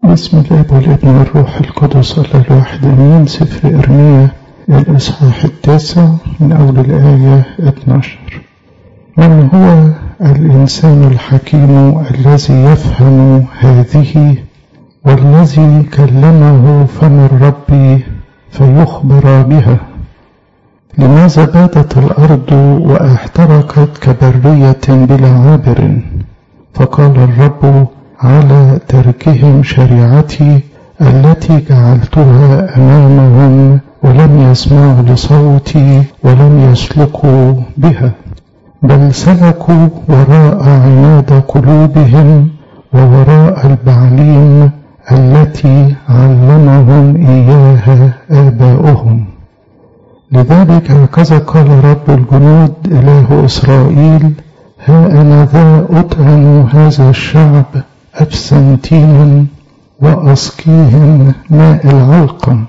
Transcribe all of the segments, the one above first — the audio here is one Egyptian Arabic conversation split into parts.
بسم الله والابن والروح القدس الله الواحد امين سفر ارميا الاصحاح التاسع من اول الايه 12 من هو الانسان الحكيم الذي يفهم هذه والذي كلمه فم الرب فيخبر بها لماذا بادت الارض واحترقت كبريه بلا عابر فقال الرب على تركهم شريعتي التي جعلتها امامهم ولم يسمعوا لصوتي ولم يسلكوا بها بل سلكوا وراء عناد قلوبهم ووراء البعليم التي علمهم اياها اباؤهم لذلك هكذا قال رب الجنود اله اسرائيل ها انا ذا اطعم هذا الشعب أبسنتينا وأسقيهم ماء العلقم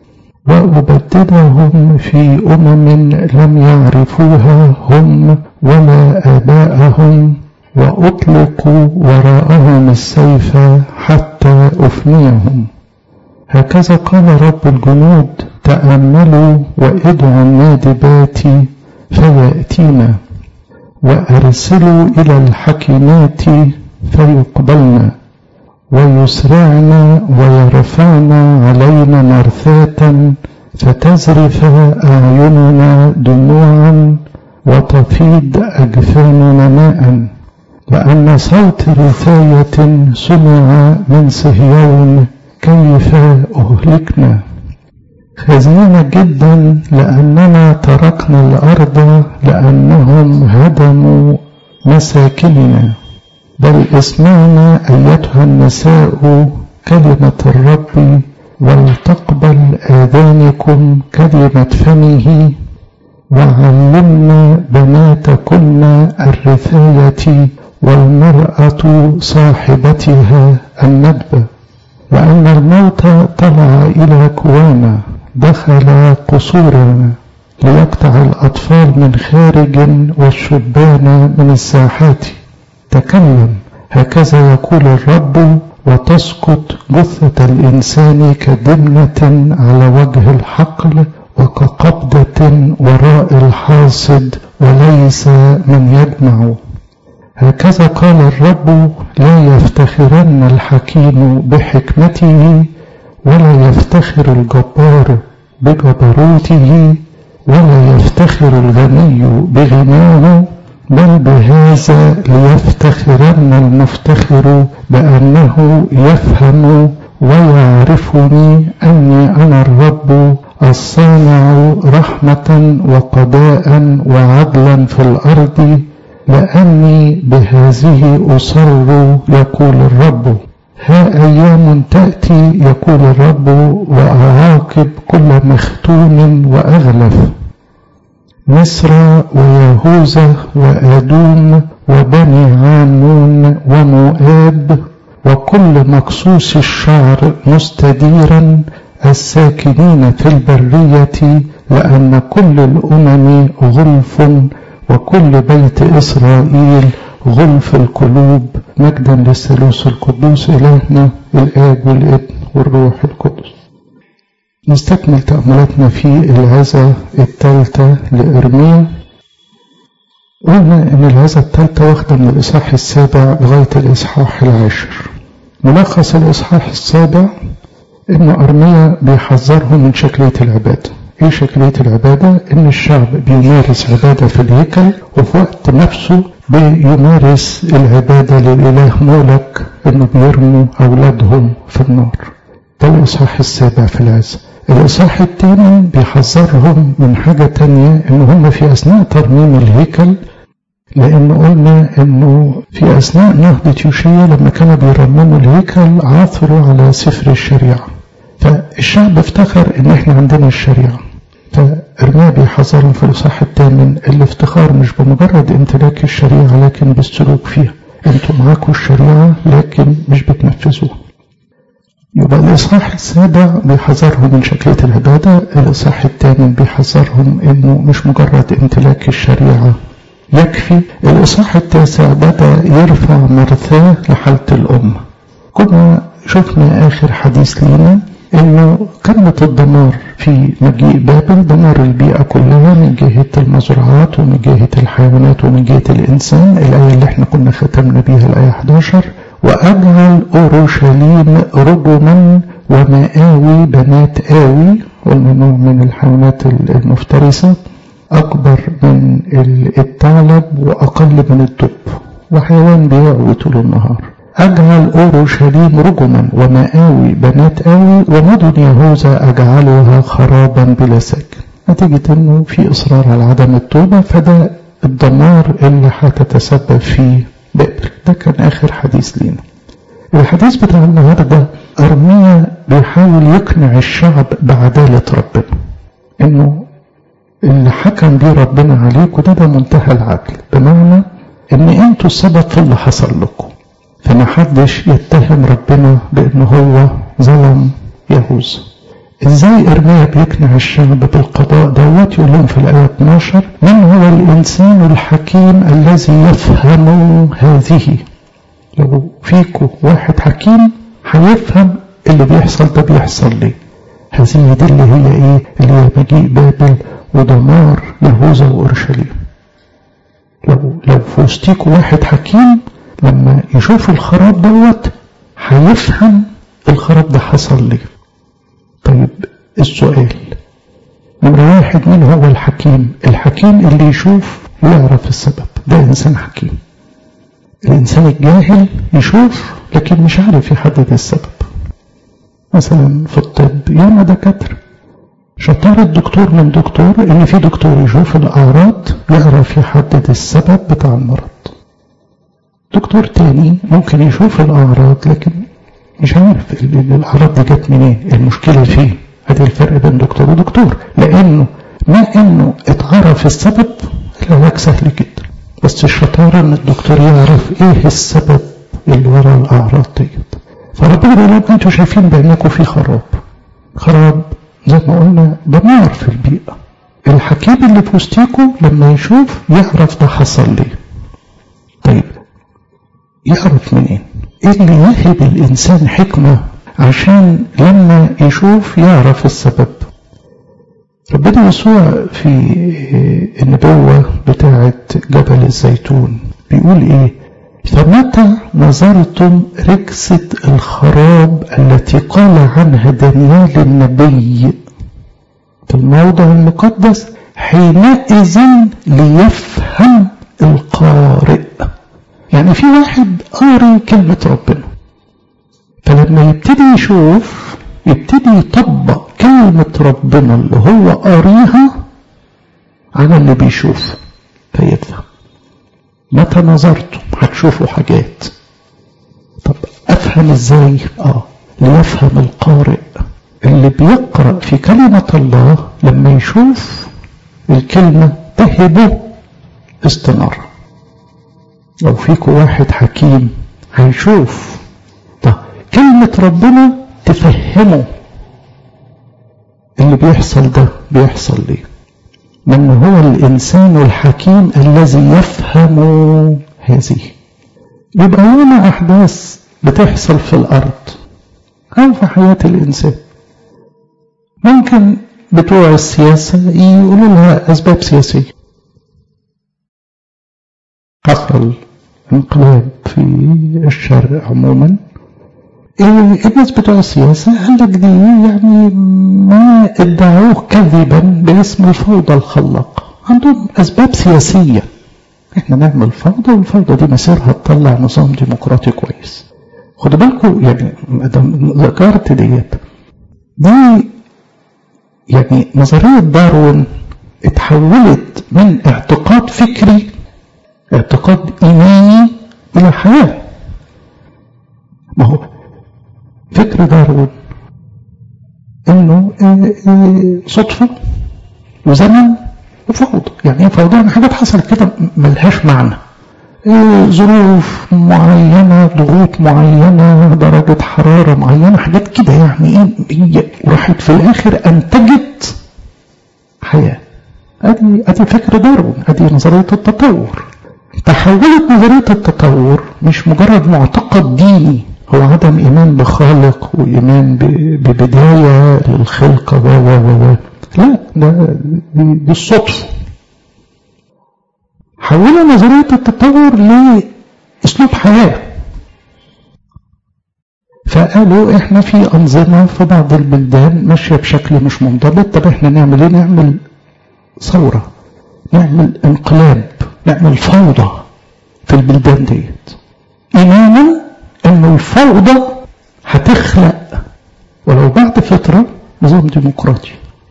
وأبددهم في أمم لم يعرفوها هم ولا آباءهم وأطلق وراءهم السيف حتى أفنيهم هكذا قال رب الجنود تأملوا وادعوا النادبات فيأتينا وأرسلوا إلى الحكيمات فيقبلن ويسرعن ويرفعن علينا مرثاة فتزرف أعيننا دموعا وتفيض أجفاننا ماء لأن صوت رثاية سمع من صهيون كيف أهلكنا خزينا جدا لأننا تركنا الأرض لأنهم هدموا مساكننا بل اسمعنا أيتها النساء كلمة الرب ولتقبل آذانكم كلمة فمه وعلمنا بناتكن الرثاية والمرأة صاحبتها الندبة وأن الموت طلع إلى كوانا دخل قصورنا ليقطع الأطفال من خارج والشبان من الساحات تكلم هكذا يقول الرب وتسقط جثة الإنسان كدمنة على وجه الحقل وكقبضة وراء الحاصد وليس من يجمع هكذا قال الرب لا يفتخرن الحكيم بحكمته ولا يفتخر الجبار بجبروته ولا يفتخر الغني بغناه بل بهذا ليفتخرن المفتخر بأنه يفهم ويعرفني أني أنا الرب الصانع رحمة وقضاء وعدلا في الأرض لأني بهذه أصر يقول الرب ها أيام تأتي يقول الرب وأعاقب كل مختون وأغلف مصر ويهوذا وادوم وبني عامون ومؤاب وكل مقصوص الشعر مستديرا الساكنين في البريه لان كل الامم غلف وكل بيت اسرائيل غلف القلوب مجدا للثالوث القدوس الهنا الاب والابن والروح القدس نستكمل تأملاتنا في العزة الثالثة لإرميا قلنا إن العزة الثالثة واخدة من الإصحاح السابع لغاية الإصحاح العاشر ملخص الإصحاح السابع إن أرميا بيحذرهم من شكلية العبادة إيه شكلية العبادة؟ إن الشعب بيمارس عبادة في الهيكل وفي وقت نفسه بيمارس العبادة للإله مولك إنه بيرموا أولادهم في النار ده الإصحاح السابع في العزة الإصحاح الثاني بيحذرهم من حاجة تانية إن هم في أثناء ترميم الهيكل لأن قلنا إنه في أثناء نهضة يوشيا لما كانوا بيرمموا الهيكل عثروا على سفر الشريعة فالشعب افتخر إن إحنا عندنا الشريعة فإرميا بيحذرهم في الإصحاح الثامن الافتخار مش بمجرد امتلاك الشريعة لكن بالسلوك فيها انتوا معاكم الشريعة لكن مش بتنفذوها يبقى الإصحاح السابع بيحذرهم من شكلية العبادة الإصحاح الثامن بيحذرهم إنه مش مجرد امتلاك الشريعة يكفي الإصحاح التاسع بدأ يرفع مرثاه لحالة الأمة كنا شفنا آخر حديث لينا إنه كانت الدمار في مجيء بابل دمار البيئة كلها من جهة المزرعات ومن جهة الحيوانات ومن جهة الإنسان الآية اللي احنا كنا ختمنا بيها الآية 11 وأجعل أورشليم رجما ومآوي بنات آوي والممنوع من الحيوانات المفترسة أكبر من الثعلب وأقل من الدب وحيوان بيعوي طول النهار أجعل أورشليم رجما ومآوي بنات آوي ومدن يهوذا أجعلها خرابا بلا ساكن نتيجة أنه في إصرار على عدم التوبة فده الدمار اللي هتتسبب فيه بابل ده كان آخر حديث لينا الحديث بتاع النهاردة أرميا بيحاول يقنع الشعب بعدالة ربنا إنه اللي حكم بيه ربنا عليكم ده ده منتهى العدل بمعنى إن أنتوا السبب في اللي حصل لكم فما حدش يتهم ربنا بأنه هو ظلم يهوذا ازاي ارميا بيقنع الشعب بالقضاء دوت يقول لهم في الايه 12 من هو الانسان الحكيم الذي يفهم هذه لو فيكم واحد حكيم هيفهم اللي بيحصل ده بيحصل ليه هذه دي اللي هي ايه اللي هي مجيء بابل ودمار يهوذا واورشليم لو لو في وسطيكم واحد حكيم لما يشوف الخراب دوت هيفهم الخراب ده حصل ليه طيب السؤال نمرة واحد مين هو الحكيم الحكيم اللي يشوف ويعرف السبب ده إنسان حكيم الإنسان الجاهل يشوف لكن مش عارف يحدد السبب مثلا في الطب ياما دكاترة شطارة دكتور من دكتور إن في دكتور يشوف الأعراض يعرف يحدد السبب بتاع المرض دكتور تاني ممكن يشوف الأعراض لكن مش عارف الأعراض دي جت منين المشكلة فين ادي الفرق بين دكتور ودكتور لأنه ما إنه اتعرف السبب العلاج سهل جدا بس الشطارة إن الدكتور يعرف إيه السبب اللي ورا الأعراض ديت فربنا بيقول لهم أنتوا شايفين بعينكم في خراب خراب زي ما قلنا دمار في البيئة الحكيم اللي في وسطيكم لما يشوف يعرف ده حصل ليه طيب يعرف منين ايه اللي يهب الانسان حكمة عشان لما يشوف يعرف السبب ربنا يسوع في النبوة بتاعة جبل الزيتون بيقول ايه فمتى نظرتم ركسة الخراب التي قال عنها دانيال النبي في الموضع المقدس حينئذ ليفهم القارئ يعني في واحد قاري كلمة ربنا فلما يبتدي يشوف يبتدي يطبق كلمة ربنا اللي هو قاريها على اللي بيشوف فيفهم متى نظرتم هتشوفوا حاجات طب افهم ازاي اه ليفهم القارئ اللي بيقرأ في كلمة الله لما يشوف الكلمة تهبه استنارة لو فيكم واحد حكيم هيشوف طب كلمة ربنا تفهمه اللي بيحصل ده بيحصل ليه من هو الإنسان الحكيم الذي يفهم هذه يبقى هنا أحداث بتحصل في الأرض أو في حياة الإنسان ممكن بتوع السياسة يقولوا لها أسباب سياسية حصل انقلاب في الشرق عموما الناس بتوع السياسة قال لك دي يعني ما ادعوه كذبا باسم الفوضى الخلاقة عندهم أسباب سياسية احنا نعمل فوضى والفوضى دي مسيرها تطلع نظام ديمقراطي كويس خدوا بالكم يعني ذكرت ديت دي يعني نظرية داروين اتحولت من اعتقاد فكري اعتقاد إيماني إلى حياة ما هو فكر داروين إنه صدفة وزمن وفوضى يعني ايه فوضى يعني حاجات حصلت كده ملهاش معنى ظروف معينة ضغوط معينة درجة حرارة معينة حاجات كده يعني ايه هي وراحت في الآخر أنتجت حياة ادي ادي فكر داروين ادي نظرية التطور تحولت نظرية التطور مش مجرد معتقد ديني هو عدم إيمان بخالق وإيمان ببداية للخلقة و و و لا ده دي, دي الصدفة حولوا نظرية التطور لأسلوب حياة فقالوا احنا في أنظمة في بعض البلدان ماشية بشكل مش منضبط طب احنا نعمل ايه نعمل ثورة نعمل انقلاب نعمل فوضى في البلدان ديت إيمانا أن الفوضى هتخلق ولو بعد فترة نظام ديمقراطي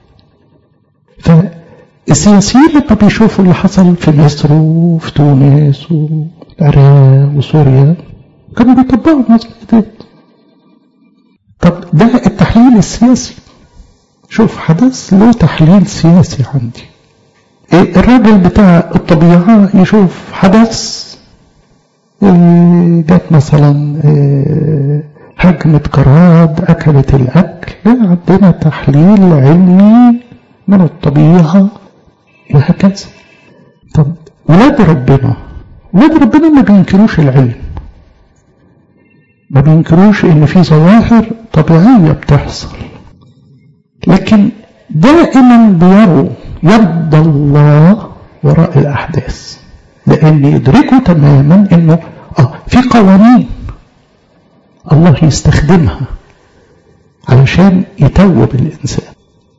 فالسياسيين لما بيشوفوا اللي حصل في مصر وفي تونس والعراق وسوريا كانوا بيطبقوا النظام ديت طب ده التحليل السياسي شوف حدث له تحليل سياسي عندي الراجل بتاع الطبيعة يشوف حدث جت مثلا هجمة جراد أكلت الأكل لا عندنا تحليل علمي من الطبيعة وهكذا طب ولاد ربنا ولاد ربنا ما بينكروش العلم ما بينكروش ان في ظواهر طبيعية بتحصل لكن دائما بيروا يد الله وراء الأحداث لأن يدركوا تماما أنه آه في قوانين الله يستخدمها علشان يتوب الإنسان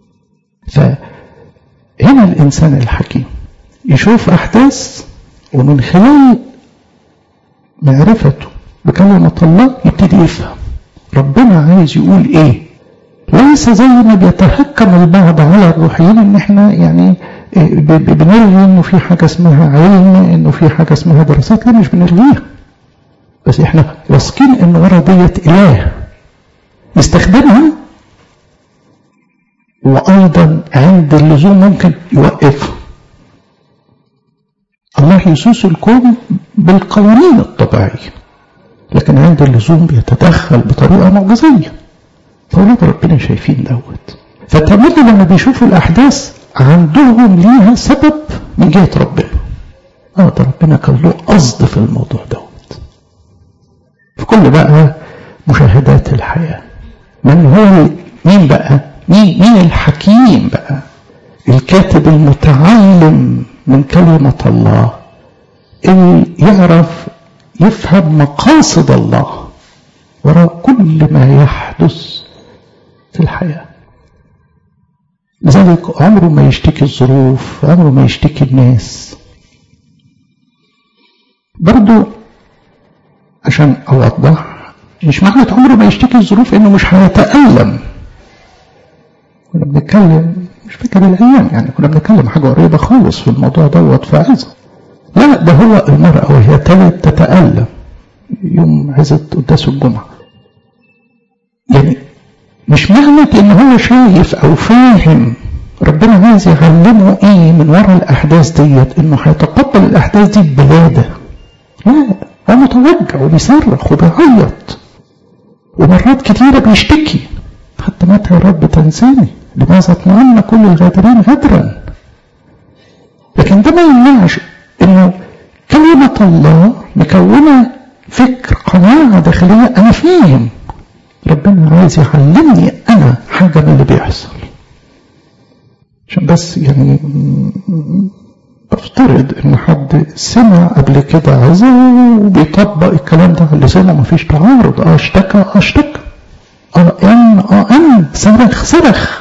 فهنا الإنسان الحكيم يشوف أحداث ومن خلال معرفته بكلمة الله يبتدي يفهم ربنا عايز يقول إيه ليس زي ما بيتهكم البعض على الروحيين ان احنا يعني بنلغي انه في حاجه اسمها علم انه في حاجه اسمها دراسات لا مش بنلغيها بس احنا واثقين ان ورا ديت اله يستخدمها وايضا عند اللزوم ممكن يوقفها الله يسوس الكون بالقوانين الطبيعيه لكن عند اللزوم بيتدخل بطريقه معجزيه فولاد ربنا شايفين دوت فتملي لما بيشوفوا الأحداث عندهم ليها سبب من جهة ربنا اه ده ربنا كان له قصد في الموضوع دوت في كل بقى مشاهدات الحياة من هو مين بقى مين, مين الحكيم بقى الكاتب المتعلم من كلمة الله اللي يعرف يفهم مقاصد الله وراء كل ما يحدث في الحياة لذلك عمره ما يشتكي الظروف عمره ما يشتكي الناس برضو عشان أوضح مش معنى عمره ما يشتكي الظروف إنه مش هيتألم كنا بنتكلم مش فاكر الأيام يعني كنا بنتكلم حاجة قريبة خالص في الموضوع دوت في عزة لا ده هو المرأة وهي تلد تتألم يوم عزة قداس الجمعة يعني مش معنى ان هو شايف او فاهم ربنا عايز يعلمه ايه من وراء الاحداث ديت انه هيتقبل الاحداث دي ببلاده لا هو متوجع وبيصرخ وبيعيط ومرات كتيرة بيشتكي حتى متى يا رب تنساني لماذا اطمئن كل الغادرين غدرا لكن ده ما يمنعش انه كلمة الله مكونة فكر قناعة داخلية انا فاهم ربنا عايز يعلمني انا حاجة من اللي بيحصل عشان بس يعني بفترض ان حد سمع قبل كده عزة وبيطبق الكلام ده اللي سمع مفيش تعارض اه اشتكى اه اشتكى اه ان اه ان صرخ صرخ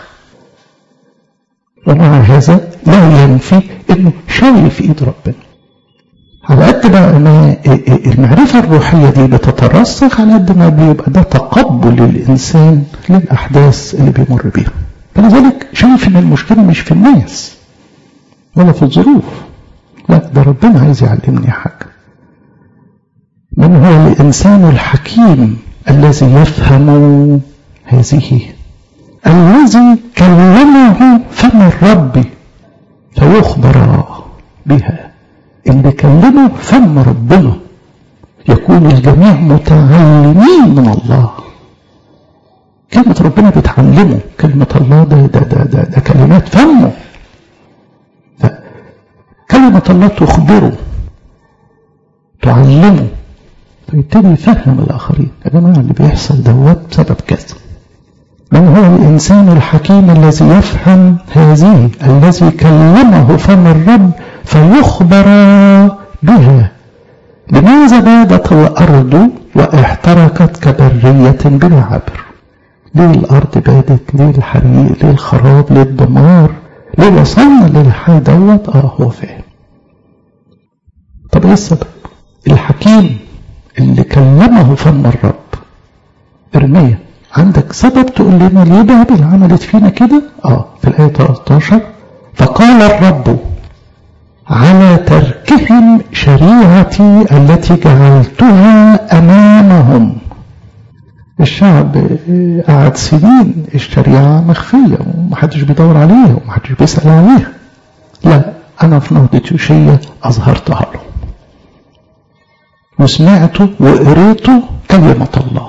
ومع هذا لا ينفي انه شايف ايد ربنا على قد ما المعرفة الروحية دي بتترسخ على قد ما بيبقى ده تقبل الإنسان للأحداث اللي بيمر بيها فلذلك شايف إن المشكلة مش في الناس ولا في الظروف لا ده ربنا عايز يعلمني حاجة من هو الإنسان الحكيم الذي يفهم هذه الذي كلمه فم الرب فيخبر بها اللي كلمه فم ربنا يكون الجميع متعلمين من الله كلمة ربنا بتعلمه كلمة الله ده, ده, ده, ده, ده كلمات فمه كلمة الله تخبره تعلمه فيبتدي يفهم الآخرين يا جماعة اللي بيحصل دوت بسبب كذا من هو الإنسان الحكيم الذي يفهم هذه الذي كلمه فم الرب فيخبر بها لماذا بادت الأرض واحترقت كبرية بلا عبر ليه الأرض بادت ليه الحريق ليه الخراب ليه الدمار ليه وصلنا للحال دوت اه هو فاهم طب ايه السبب الحكيم اللي كلمه فم الرب ارميا عندك سبب تقول لنا ليه بابل عملت فينا كده اه في الآية 13 فقال الرب على تركهم شريعتي التي جعلتها أمامهم الشعب قعد سنين الشريعة مخفية ومحدش بيدور عليها ومحدش بيسأل عليها لا أنا في نهضة يوشية أظهرتها لهم وسمعت وقريت كلمة الله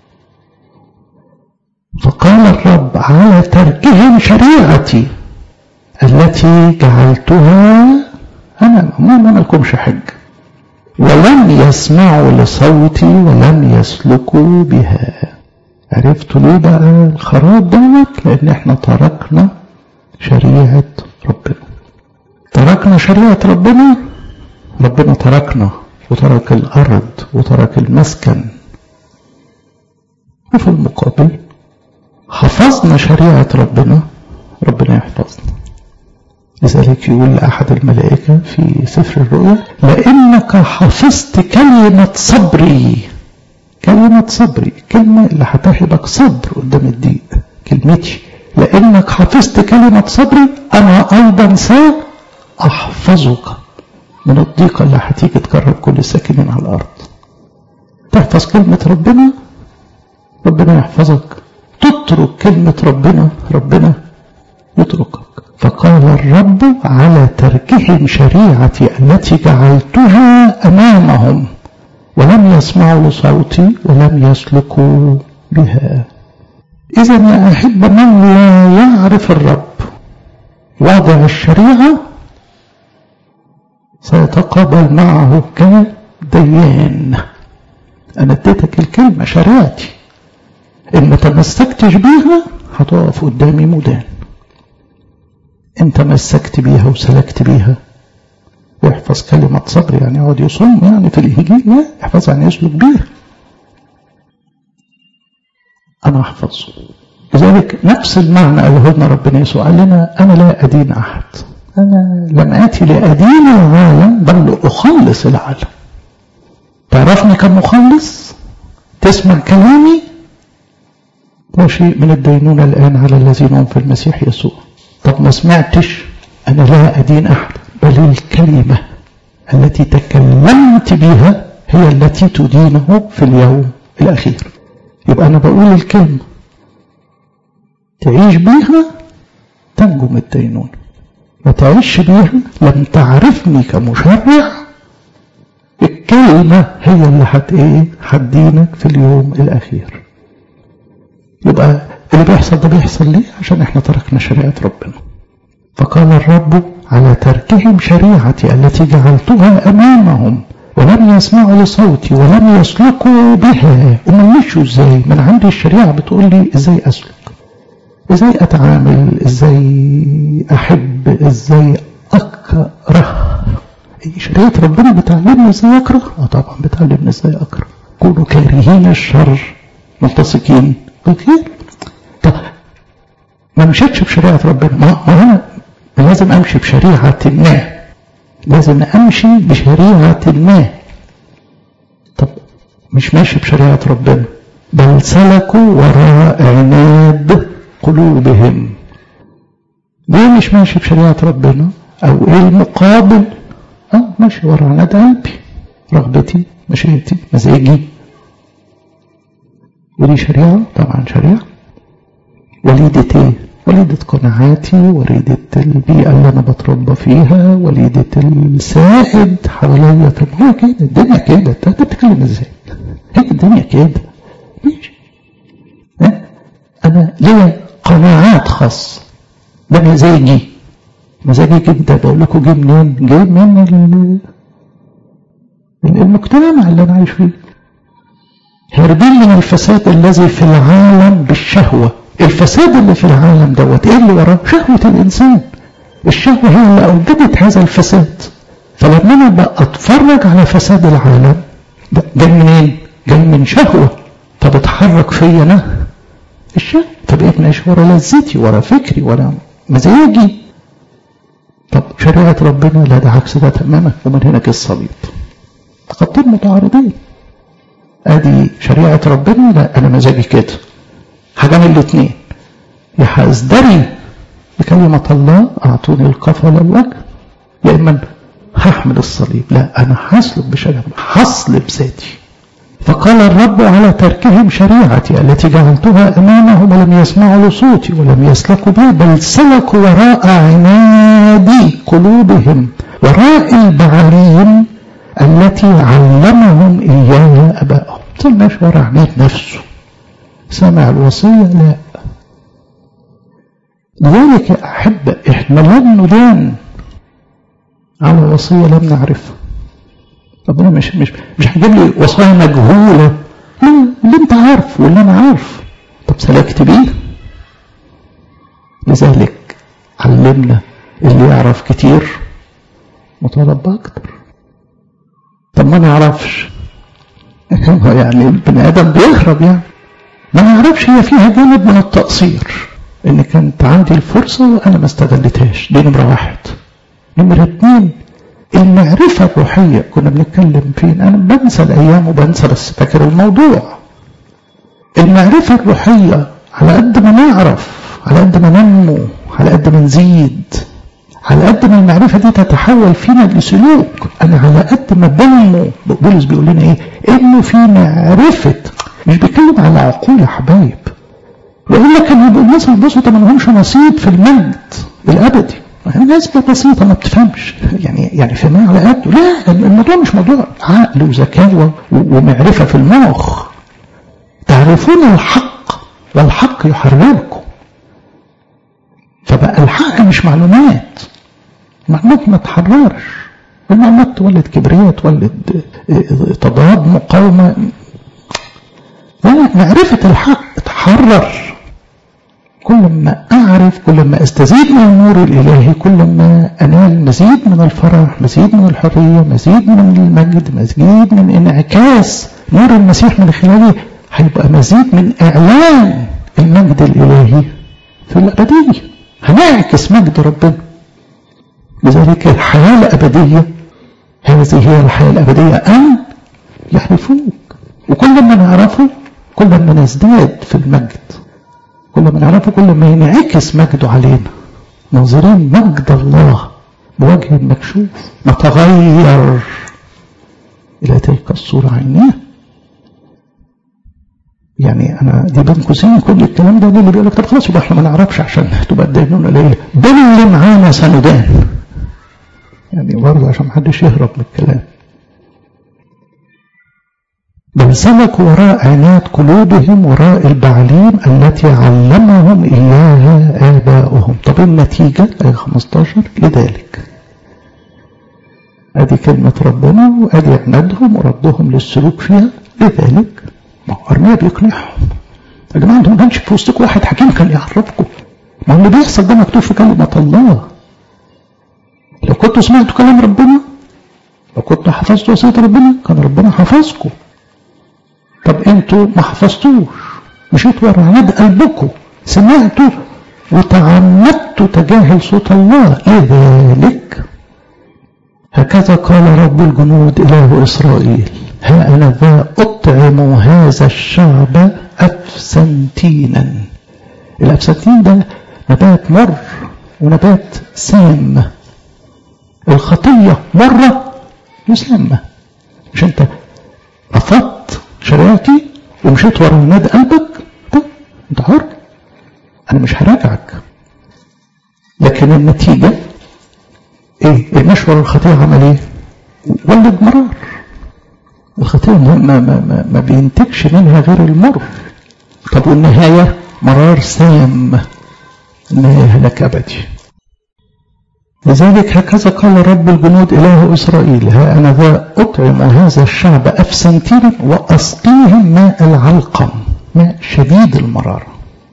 فقال الرب على تركهم شريعتي التي جعلتها أنا ما ما لكمش حج ولم يسمعوا لصوتي ولم يسلكوا بها عرفتوا ليه بقى الخراب دوت لأن احنا تركنا شريعة ربنا تركنا شريعة ربنا ربنا تركنا وترك الأرض وترك المسكن وفي المقابل حفظنا شريعة ربنا ربنا يحفظنا لذلك يقول لأحد الملائكة في سفر الرؤيا لأنك حفظت كلمة صبري كلمة صبري كلمة اللي هتحبك صبر قدام الضيق كلمتي لأنك حفظت كلمة صبري أنا أيضا سأحفظك من الضيقة اللي هتيجي تقرب كل الساكنين على الأرض تحفظ كلمة ربنا ربنا يحفظك تترك كلمة ربنا ربنا يتركك فقال الرب على تركهم شريعتي التي جعلتها أمامهم ولم يسمعوا لصوتي ولم يسلكوا بها إذا يا أحب من لا يعرف الرب وضع الشريعة سيتقابل معه كديان أنا اديتك الكلمة شريعتي إن ما تمسكتش بيها هتقف قدامي مدان انت مسكت بيها وسلكت بيها واحفظ كلمة صبر يعني يقعد يصوم يعني في الإنجيل لا احفظ يعني يسلك بيها أنا أحفظه لذلك نفس المعنى قاله لنا ربنا يسوع قال لنا أنا لا أدين أحد أنا لم آتي لأدين العالم بل لأخلص العالم تعرفني كمخلص تسمع كلامي لا شيء من الدينونة الآن على الذين هم في المسيح يسوع طب ما سمعتش أنا لا أدين أحد بل الكلمة التي تكلمت بها هي التي تدينه في اليوم الأخير يبقى أنا بقول الكلمة تعيش بيها تنجو من الدينونة ما تعيش بيها لم تعرفني كمشرع الكلمة هي اللي هت ايه هتدينك في اليوم الأخير يبقى اللي بيحصل ده بيحصل ليه عشان احنا تركنا شريعة ربنا فقال الرب على تركهم شريعتي التي جعلتها أمامهم ولم يسمعوا لصوتي ولم يسلكوا بها هم مشوا ازاي من عندي الشريعة بتقول لي ازاي أسلك ازاي أتعامل ازاي أحب ازاي أكره شريعة ربنا بتعلمني ازاي أكره اه طبعا بتعلمني ازاي أكره كونوا كارهين الشر ملتصقين بالخير طب ما مشيتش بشريعة ربنا ما ما انا لازم امشي بشريعة ما لازم امشي بشريعة ما طب مش ماشي بشريعة ربنا بل سلكوا وراء عناد قلوبهم ليه مش ماشي بشريعة ربنا او ايه المقابل اه ماشي وراء عناد قلبي رغبتي مشيئتي مزاجي ودي شريعة طبعا شريعة وليدة ايه وليدة قناعاتي وليدة البيئة اللي انا بتربى فيها وليدة السائد حواليا طب هو كده الدنيا كده انت بتتكلم ازاي هي الدنيا كده ماشي انا ليا قناعات خاصة ده مزاجي مزاجي كده بقول لكم جه منين جه من المجتمع اللي انا عايش فيه هاربين من الفساد الذي في العالم بالشهوة الفساد اللي في العالم دوت ايه اللي وراه شهوة الانسان الشهوة هي اللي اوجدت هذا الفساد فلما انا بقى اتفرج على فساد العالم ده جاي منين جاي من شهوة فبتحرك فيا انا الشهوة فبقيت ماشي ورا لذتي ورا فكري ورا مزاجي طب شريعة ربنا لا ده عكس ده تماما ومن هنا جه الصليب خطين متعارضين ادي شريعة ربنا لا انا مزاجي كده حاجة من الاثنين يا هازدري بكلمة الله اعطوني القفل الوجه يا اما هحمل الصليب لا انا هسلب بشريعة هصلب ذاتي فقال الرب على تركهم شريعتي التي جعلتها امامهم ولم يسمعوا لصوتي ولم يسلكوا بي بل سلكوا وراء عناد قلوبهم وراء البعاليم التي علمهم اياها ابائهم طلعش وراء عناد نفسه سمع الوصيه لا لذلك يا احبه احنا لن ندان على وصيه لم نعرفها ربنا مش مش مش هيجيب لي وصايا مجهوله لا اللي انت عارف واللي انا عارف طب سلكت بيه لذلك علمنا اللي يعرف كتير مطالب باكتر طب ما نعرفش يعني البني ادم بيهرب يعني ما نعرفش هي فيها جانب من التقصير ان كانت عندي الفرصه وانا ما استغلتهاش دي نمره واحد نمره اتنين المعرفة الروحية كنا بنتكلم فين أنا بنسى الأيام وبنسى بس فاكر الموضوع المعرفة الروحية على قد ما نعرف على قد ما ننمو على قد ما نزيد على قد ما المعرفة دي تتحول فينا لسلوك أنا على قد ما بنمو بولس بيقول لنا إيه إنه في معرفة مش بيتكلم على عقول يا حبايب ويقول لك إن الناس البسطة ما لهمش نصيب في المجد الأبدي ناس بسيطة ما بتفهمش يعني يعني فهمها على قده لا الموضوع مش موضوع عقل وذكاء ومعرفة في المخ تعرفون الحق والحق يحرركم فبقى الحق مش معلومات المعلومات ما تحررش المعلومات تولد كبرياء تولد تضاد مقاومة لا معرفة الحق تحرر كل ما أعرف كل ما أستزيد من النور الإلهي كل ما أنال مزيد من الفرح مزيد من الحرية مزيد من المجد مزيد من انعكاس نور المسيح من خلالي هيبقى مزيد من إعلان المجد الإلهي في الأبدية هنعكس مجد ربنا لذلك الحياة الأبدية هذه هي الحياة الأبدية أن يعرفوك وكل ما نعرفه كل ما نزداد في المجد كل ما نعرفه كل ما ينعكس مجده علينا ناظرين مجد الله بوجه مكشوف نتغير إلى تلك الصورة عينيه يعني أنا دي بين قوسين كل الكلام ده اللي بيقول لك طب خلاص يبقى احنا ما نعرفش عشان تبقى الدينونة قليلة باللي معانا سندان يعني برضه عشان محدش يهرب من الكلام بل سلكوا وراء عناد قلوبهم وراء البعليم التي علمهم إياها آباؤهم طب النتيجة آية 15 لذلك أدي كلمة ربنا وأدي عنادهم وردهم للسلوك فيها لذلك ما هو أرميا بيقنعهم يا جماعة انتوا ما كانش في وسطكم واحد حكيم كان يعرفكم ما هو اللي بيحصل ده مكتوب في كلمة الله لو كنتوا سمعتوا كلام ربنا لو كنتوا حفظتوا وصية ربنا كان ربنا حفظكم طب انتوا ما حفظتوش مشيتوا ورا عناد قلبكم سمعتوا وتعمدتوا تجاهل صوت الله لذلك هكذا قال رب الجنود إله إسرائيل ها أنا ذا أطعم هذا الشعب أفسنتينا الأفسنتين ده نبات مر ونبات سام الخطية مرة وسامة مش انت رفضت شريعتي ومشيت ورا عناد قلبك ده انت حر انا مش هراجعك لكن النتيجة ايه المشوار الخطية عمل ايه ولد مرار الخطية ما, ما, ما, ما بينتجش منها غير المر طب والنهاية مرار سام النهاية هلاك أبدي لذلك هكذا قال رب الجنود إله إسرائيل ها أنا ذا أطعم هذا الشعب أفسنتين وأسقيهم ماء العلقم ماء شديد المرارة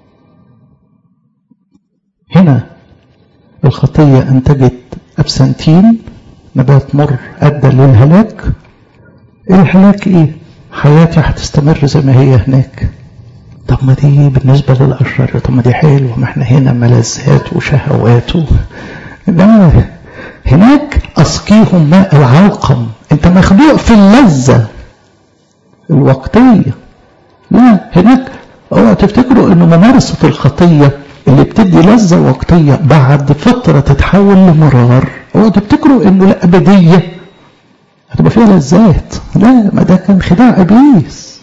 هنا الخطية أنتجت أبسنتين نبات مر أدى للهلاك الهلاك إيه؟ حياتي هتستمر زي ما هي هناك طب ما دي بالنسبة للأشرار طب ما دي حلوة ما احنا هنا ملذات وشهوات و... لا هناك أسقيهم ماء العلقم انت مخلوق في اللذة الوقتية لا هناك اوعى تفتكروا انه ممارسة الخطية اللي بتدي لذة وقتية بعد فترة تتحول لمرار اوعى تفتكروا انه الأبدية هتبقى فيها لذات لا ما ده كان خداع إبليس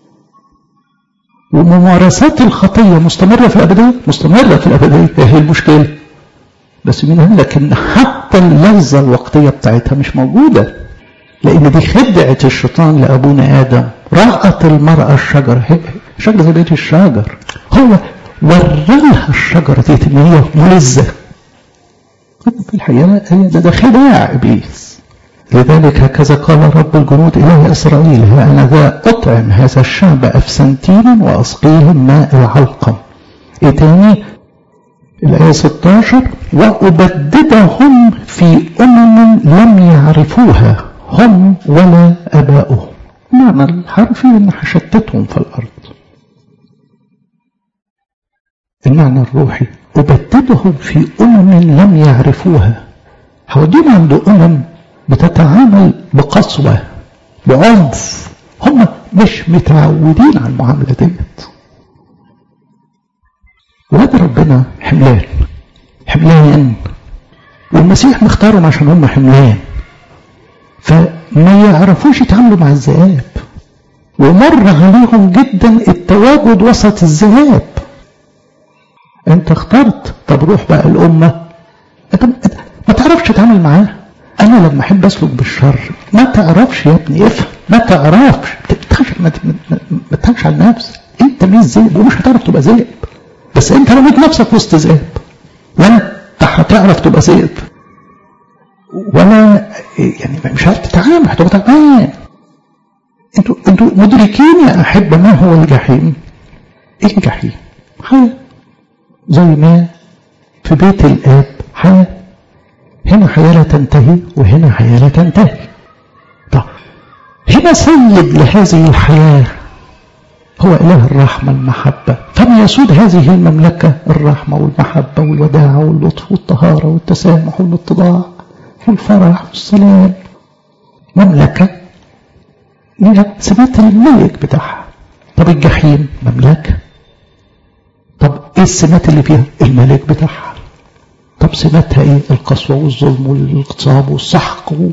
وممارسات الخطية مستمرة في الأبدية مستمرة في الأبدية هي المشكلة بس مين قال لك ان حتى اللذة الوقتية بتاعتها مش موجودة لان دي خدعة الشيطان لابونا ادم رأت المرأة الشجرة شجرة زي بيت الشجر هو ورلها الشجرة دي ان هي ملذة في الحقيقة هي ده, ده خداع ابليس لذلك هكذا قال رب الجنود إله إسرائيل ها أنا ذا أطعم هذا الشعب أفسنتين وأسقيهم ماء العلقم إيه تاني الآية 16 وأبددهم في أمم لم يعرفوها هم ولا أباؤهم معنى الحرفي أن هشتتهم في الأرض المعنى الروحي أبددهم في أمم لم يعرفوها هوديهم عند أمم بتتعامل بقسوة بعنف هم مش متعودين على المعاملة ديت ولاد ربنا حملان حملان والمسيح مختارهم عشان هم حملان فما يعرفوش يتعاملوا مع الذئاب ومر عليهم جدا التواجد وسط الذئاب انت اخترت طب روح بقى الامه انت ما تعرفش تتعامل معاه انا لما احب اسلك بالشر ما تعرفش يا ابني افهم ما تعرفش ما تضحكش على نفسك انت مش ذئب ومش هتعرف تبقى ذئب بس انت رميت نفسك وسط ذئب ولا هتعرف تبقى ذئب ولا يعني مش عارف تتعامل هتبقى تعبان انتوا انتوا مدركين يا احبه ما هو الجحيم؟ ايه الجحيم؟ حياه زي ما في بيت الاب حياه هنا حياه لا تنتهي وهنا حياه لا تنتهي طب هنا سيد لهذه الحياه هو إله الرحمة المحبة فمن يسود هذه المملكة الرحمة والمحبة والوداعة واللطف والطهارة والتسامح والاتضاع والفرح والسلام مملكة ليها سمات الملك بتاعها طب الجحيم مملكة طب ايه السمات اللي فيها الملك بتاعها طب سماتها ايه القسوة والظلم والاغتصاب والسحق و...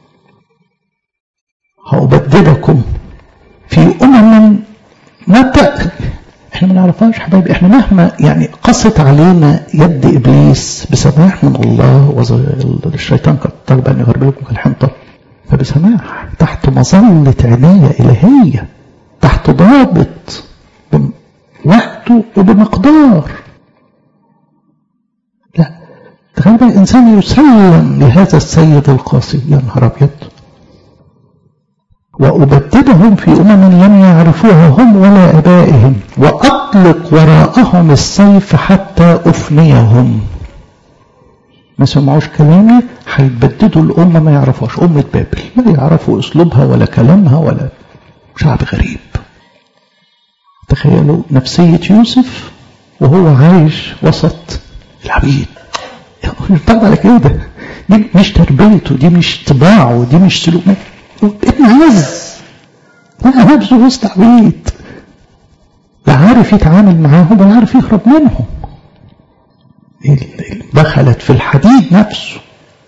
هأبددكم في أمم متى احنا ما نعرفهاش حبايبي احنا مهما يعني قصت علينا يد ابليس بسماح من الله والشيطان قد طلب ان يغربلكم كالحنطه فبسماح تحت مظله عنايه الهيه تحت ضابط بوقته وبمقدار لا تخيل بقى انسان يسلم لهذا السيد القاسي يا نهار ابيض وأبددهم في أمم لم يعرفوها هم ولا أبائهم وأطلق وراءهم السيف حتى أفنيهم ما سمعوش كلامي هيتبددوا الأمة ما يعرفوهاش أمة بابل ما يعرفوا أسلوبها ولا كلامها ولا شعب غريب تخيلوا نفسية يوسف وهو عايش وسط العبيد طبعا على كده دي مش تربيته دي مش طباعه دي مش سلوكه ابن عز لا نفسه وسط عبيد لا عارف يتعامل معاهم ولا عارف يهرب منهم دخلت في الحديد نفسه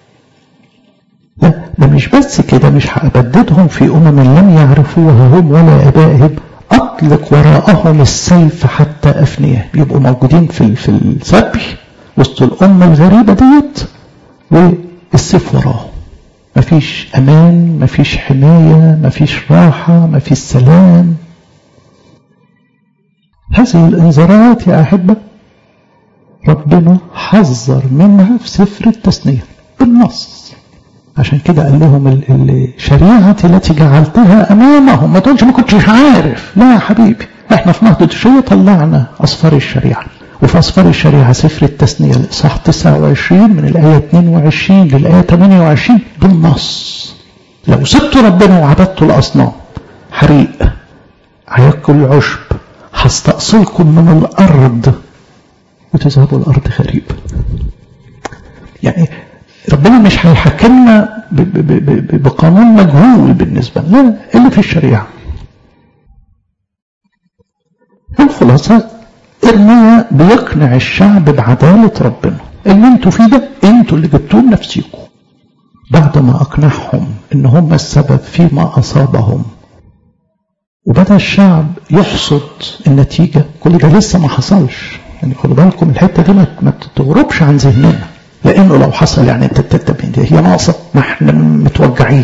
لا ده مش بس كده مش هأبددهم في أمم لم يعرفوها هم ولا آبائهم أطلق وراءهم السيف حتى أفنيه بيبقوا موجودين في في السبي وسط الأمة الغريبة ديت والسيف وراهم مفيش أمان مفيش حماية مفيش راحة مفيش سلام هذه الإنذارات يا أحبة ربنا حذر منها في سفر التثنية بالنص عشان كده قال لهم الشريعة التي جعلتها أمامهم ما تقولش ما كنتش عارف لا يا حبيبي احنا في نهضة الشيوة طلعنا أصفار الشريعة وفي أصفار الشريعة سفر التثنية الإصحاح 29 من الآية 22 للآية 28 بالنص لو سبتوا ربنا وعبدتوا الأصنام حريق هياكل العشب هستأصلكم من الأرض وتذهبوا الأرض خريبة يعني ربنا مش هيحكمنا بقانون مجهول بالنسبة لنا اللي في الشريعة الخلاصة ارميا بيقنع الشعب بعدالة ربنا اللي انتوا فيه ده انتوا اللي جبتوه لنفسيكم بعد ما اقنعهم ان هم السبب فيما اصابهم وبدا الشعب يحصد النتيجة كل ده لسه ما حصلش يعني خدوا بالكم الحتة دي ما تغربش عن ذهننا لانه لو حصل يعني انت تتبين هي ناقصة ما احنا متوجعين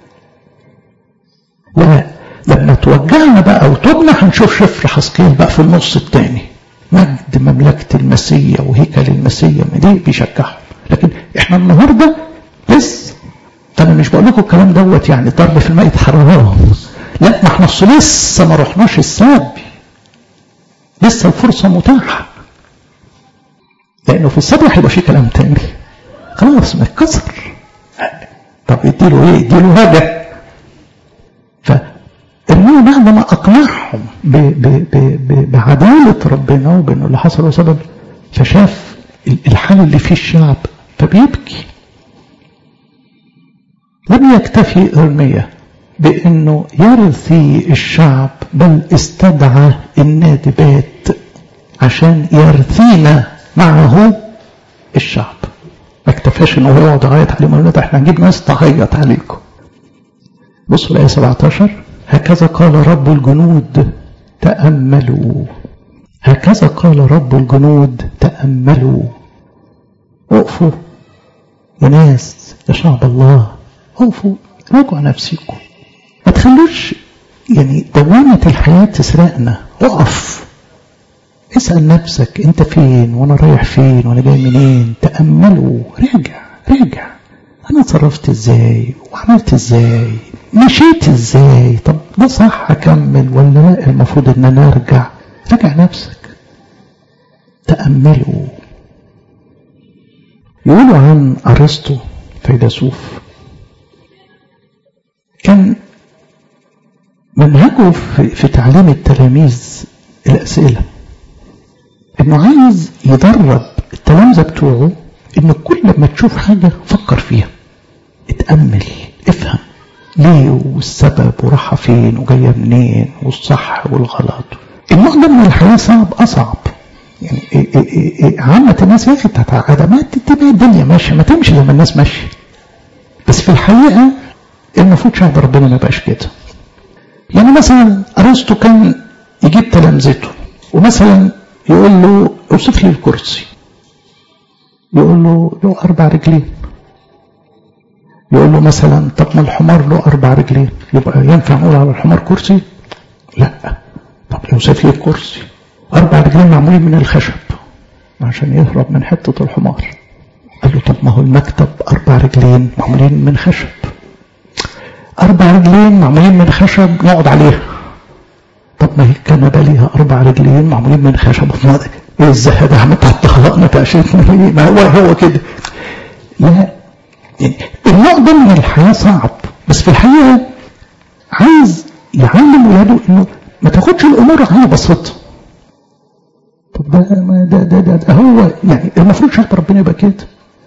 لا لما توجعنا بقى وتوبنا هنشوف شفر حسقيل بقى في النص الثاني مجد مملكة المسيح وهيكل المسيح دي بيشجعهم لكن احنا النهارده لسه انا مش بقول لكم الكلام دوت يعني ضرب في الماء حرام لا ما احنا لسه ما رحناش السبي لسه الفرصه متاحه لانه في السبي هيبقى في كلام تاني خلاص ما اتكسر طب اديله ايه اديله هذا فالمهم بعد ما اقنعهم ب ب ب ب بعداله ربنا وبانه اللي حصل هو سبب فشاف الحال اللي فيه الشعب فبيبكي لم يكتفي ارميا بانه يرثي الشعب بل استدعى النادبات عشان يرثينا معه الشعب ما اكتفاش ان هو يقعد يعيط عليهم قال احنا هنجيب ناس تعيط عليكم بصوا الايه 17 هكذا قال رب الجنود تاملوا هكذا قال رب الجنود تاملوا وقفوا يا ناس يا شعب الله وقفوا راجعوا نفسكم ما تخلوش يعني دوامة الحياة تسرقنا اقف اسأل نفسك انت فين وانا رايح فين وانا جاي منين تأملوا راجع راجع انا اتصرفت ازاي وعملت ازاي مشيت ازاي طب ده صح اكمل ولا لا المفروض ان انا ارجع راجع نفسك تأملوا يقولوا عن ارسطو فيلسوف كان منهجه في, في تعليم التلاميذ الأسئلة إنه عايز يدرب التلامذة بتوعه إن كل ما تشوف حاجة فكر فيها اتأمل افهم ليه والسبب وراحة فين وجاية منين والصح والغلط النوع ده من الحياة صعب أصعب يعني إيه إيه إيه عامة الناس يا أخي تتعقد ما تبقى الدنيا ماشية ما تمشي زي ما الناس ماشية بس في الحقيقة المفروض شعب ربنا ما يبقاش كده يعني مثلا ارسطو كان يجيب تلامذته ومثلا يقول له اوصف لي الكرسي يقول له له اربع رجلين يقول له مثلا طب ما الحمار له اربع رجلين يبقى ينفع نقول على الحمار كرسي لا طب يوصف لي الكرسي اربع رجلين معمولين من الخشب عشان يهرب من حته الحمار قال له طب ما هو المكتب اربع رجلين معمولين من خشب أربع رجلين معمولين من خشب نقعد عليها طب ما هي الكنبة ليها أربع رجلين معمولين من خشب ما إيه الزهد احنا بتاعت خلقنا تأشيتنا ما هو هو كده لا يعني النوع ده من الحياة صعب بس في الحقيقة عايز يعلم ولاده إنه ما تاخدش الأمور على بساطة طب ده ما ده ده, ده, ده هو يعني المفروض شرط ربنا يبقى كده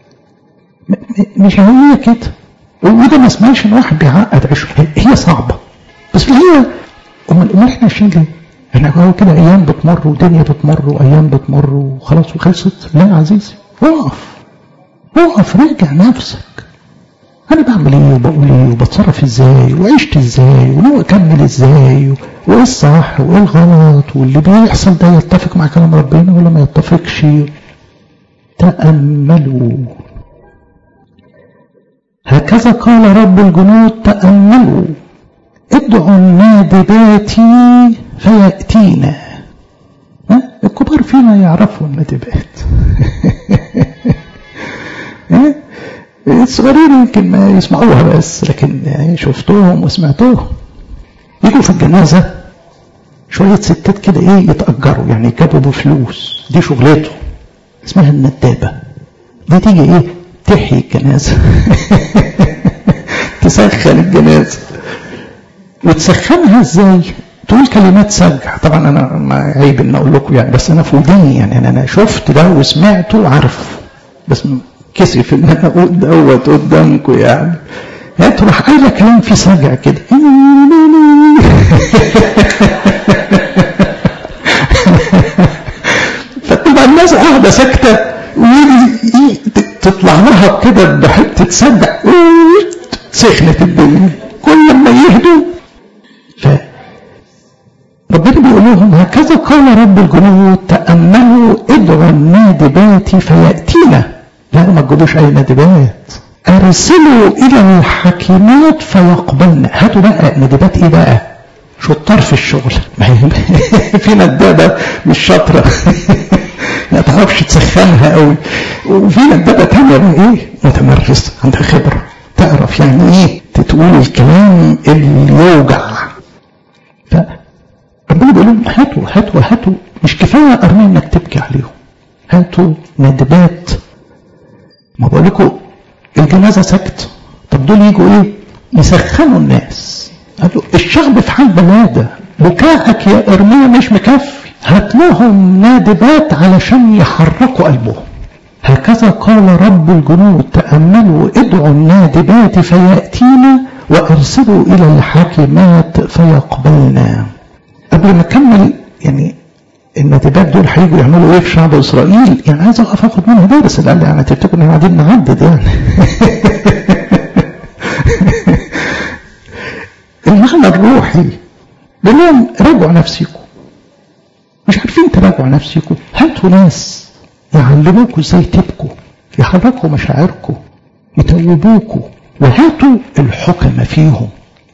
مش هي كده وده ما اسمهاش ان واحد بيعقد عيشه هي صعبه بس هي امال امال احنا عايشين ليه؟ احنا هو كده ايام بتمر ودنيا بتمر وايام بتمر وخلاص وخلصت لا يا عزيزي اقف اقف راجع نفسك انا بعمل ايه وبقول ايه وبتصرف ازاي وعشت ازاي وناوي اكمل ازاي وايه الصح وايه الغلط واللي بيحصل ده يتفق مع كلام ربنا ولا ما يتفقش تأملوا هكذا قال رب الجنود تأملوا ادعوا النادبات فيأتينا الكبار فينا يعرفوا الندبات الصغيرين يمكن ما يسمعوها بس لكن شفتوهم وسمعتوهم يجوا في الجنازة شوية ستات كده ايه يتأجروا يعني يجابوا بفلوس دي شغلته اسمها الندابة دي تيجي ايه تحيي الجنازة تسخن الجنازة وتسخنها ازاي تقول كلمات سجع طبعا انا ما عيب ان اقول لكم يعني بس انا في وداني يعني انا شفت ده وسمعته وعارف بس كسف ان انا اقول دوت قدامكم يعني هي تروح قايله كلام فيه سجع كده فتبقى الناس قاعده ساكته ويجي تطلع لها كده بحته سجع سخنت الدنيا كل ما يهدوا ف ربنا بيقول لهم هكذا قال رب الجنود تأملوا ادعوا النادبات فيأتينا لا ما تجيبوش أي نادبات أرسلوا إلى الحكيمات فيقبلن هاتوا بقى ندبات إيه بقى شطار في الشغل ما هي في ندابة مش شاطرة ما تعرفش تسخنها قوي وفي ندابة تانية بقى إيه متمرسة عندها خبرة تعرف يعني إيه تقول الكلام اللي يوجع ف ربنا بيقول لهم هاتوا هاتوا هاتوا مش كفايه ارمي انك تبكي عليهم هاتوا ندبات ما بقول لكم الجنازه سكت طب دول يجوا ايه يسخنوا الناس قالوا الشعب في حال بلاده بكائك يا ارميا مش مكفي هات لهم نادبات علشان يحركوا قلبهم هكذا قال رب الجنود تأملوا ادعوا النادبات فيأتينا وارسلوا إلى الحاكمات فيقبلنا قبل ما اكمل يعني الندبات دول هيجوا يعملوا ايه في شعب اسرائيل يعني عايز اقف اخد منها درس قال يعني تفتكروا ان قاعدين نعدد يعني المعنى الروحي بيقول لهم راجعوا نفسكم مش عارفين تراجعوا نفسكم هاتوا ناس يعلموكم ازاي تبكوا يحركوا مشاعركم يتوبوكوا وهاتوا الحكم فيهم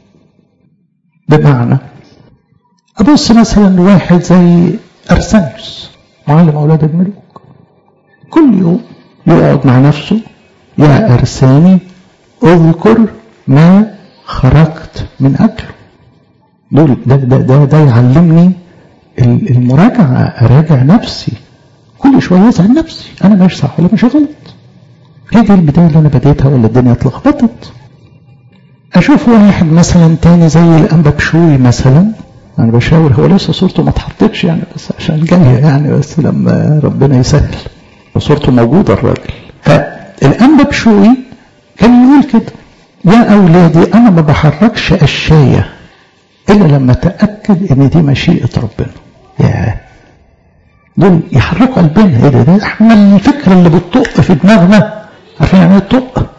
بمعنى أبص مثلا لواحد زي أرسنس معلم أولاد الملوك كل يوم يقعد مع نفسه يا أرساني اذكر ما خرجت من أجله دول ده, ده, ده, ده يعلمني المراجعة أراجع نفسي كل شوية أسأل نفسي أنا مش صح ولا مش غلط هي دي البداية اللي أنا بديتها ولا الدنيا اتلخبطت أشوف واحد مثلا تاني زي الأنبا بشوي مثلا أنا بشاور هو لسه صورته ما اتحطتش يعني بس عشان جاية يعني بس لما ربنا يسهل صورته موجودة الراجل فالأنبا بشوي كان يقول كده يا أولادي أنا ما بحركش أشياء إلا لما أتأكد إن دي مشيئة ربنا يا دول يحركوا قلبنا ايه ده ده احنا الفكره اللي بتطق في دماغنا عارفين يعني ايه تطق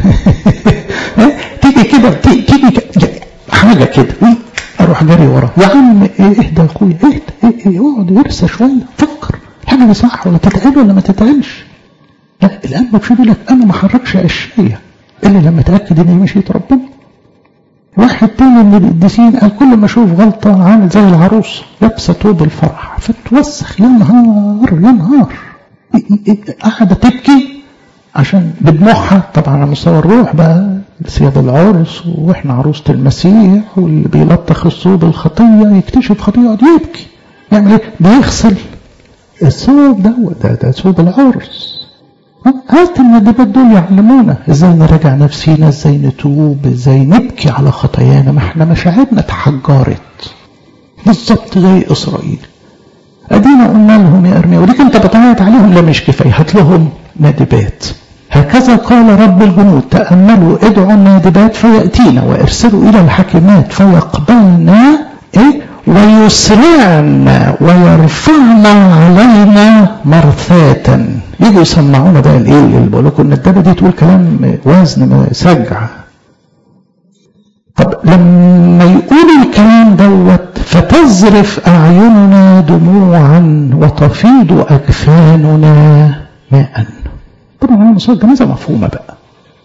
تيجي كده تيجي حاجه كده اروح جري وراه يا عم اهدى يا اخويا اهدى اقعد ارسى شويه فكر الحاجه دي صح ولا تتعمل ولا ما تتعملش لا الان مش بيقول لك انا ما حركش اشياء الا لما اتاكد ان هي مشيئه ربنا واحد تاني من القديسين قال كل ما اشوف غلطه عامل زي العروس لابسه توب الفرح فتوسخ يا نهار يا نهار قاعده تبكي عشان بدموعها طبعا على مستوى الروح بقى ثياب العرس واحنا عروسة المسيح واللي بيلطخ الثوب الخطية يكتشف خطية يقعد يبكي يعمل ايه؟ بيغسل الثوب دوت ده ده ثوب العرس هات الندبات دول يعلمونا ازاي نراجع نفسينا ازاي نتوب ازاي نبكي على خطايانا ما احنا مشاعرنا اتحجرت بالظبط زي اسرائيل ادينا قلنا لهم يا ارميا وديك انت بتعيط عليهم لا مش كفايه هات لهم نادبات هكذا قال رب الجنود تأملوا ادعوا النادبات فيأتينا وارسلوا إلى الحكيمات فيقبلنا إيه ويسرعن ويرفعن علينا مرثاة يجوا يسمعونا بقى الايه اللي بقول لكم الندبه دي تقول كلام وزن سجع طب لما يقول الكلام دوت فتزرف اعيننا دموعا وتفيض اجفاننا ماء طبعا على مستوى الجنازه مفهومه بقى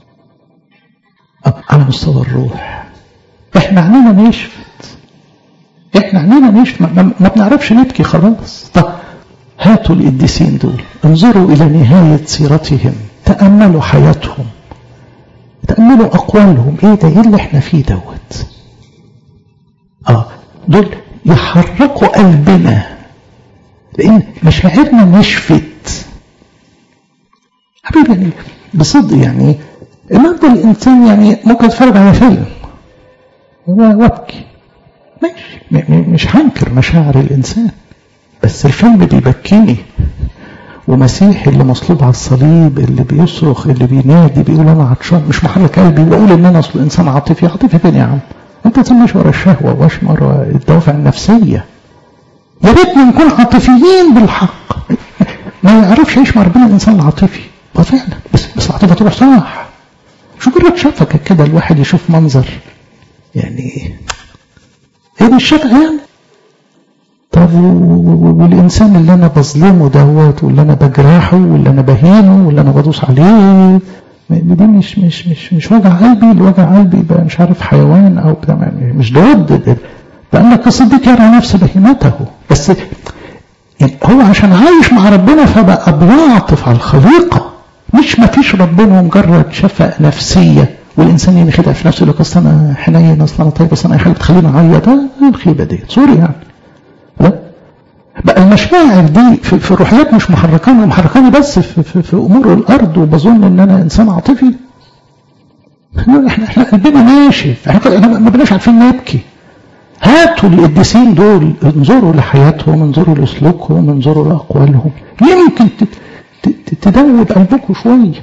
على مستوى الروح احنا عنينا نشفت احنا عنينا نشفت ما, ما بنعرفش نبكي خلاص طب هاتوا القديسين دول انظروا إلى نهاية سيرتهم تأملوا حياتهم تأملوا أقوالهم إيه ده إيه اللي إحنا فيه دوت آه دول يحركوا قلبنا لأن مشاعرنا نشفت حبيبي يعني بصدق يعني النهارده الإنسان يعني ممكن يتفرج على فيلم وابكي ماشي مش هنكر مشاعر الإنسان بس الفيلم بيبكيني ومسيحي اللي مصلوب على الصليب اللي بيصرخ اللي بينادي بيقول انا عطشان مش محرك قلبي بقول ان انا اصل انسان عاطفي عاطفي فين يا عم انت انسان مش ورا الشهوه واش ورا الدوافع النفسيه يا ريتنا نكون عاطفيين بالحق ما يعرفش يعيش مع ربنا الانسان العاطفي فعلا بس بس العاطفه تروح صح شو جرب شافك كده الواحد يشوف منظر يعني هي مش شفقه يعني طب والإنسان اللي أنا بظلمه دوت واللي أنا بجرحه واللي أنا بهينه واللي أنا بدوس عليه دي مش مش مش مش وجع قلبي اللي وجع قلبي بقى مش عارف حيوان أو بتاع مش دوت لأن الصديق يرى نفس بهيمته بس هو عشان عايش مع ربنا فبقى بيعطف على الخليقة مش ما فيش ربنا مجرد شفقة نفسية والإنسان ينخدع في نفسه يقول لك أصل أنا حنين أصل أنا طيب أصل أنا أي حاجة بتخليني أعيط الخيبة دي سوري يعني لا بقى المشاعر دي في, في الروحيات مش محركاني ومحركاني بس في, في, في امور الارض وبظن ان انا انسان عاطفي احنا احنا قلبنا ناشف احنا ما بناش عارفين نبكي هاتوا القديسين دول انظروا لحياتهم انظروا لسلوكهم انظروا لاقوالهم يمكن تدوب قلبكم شويه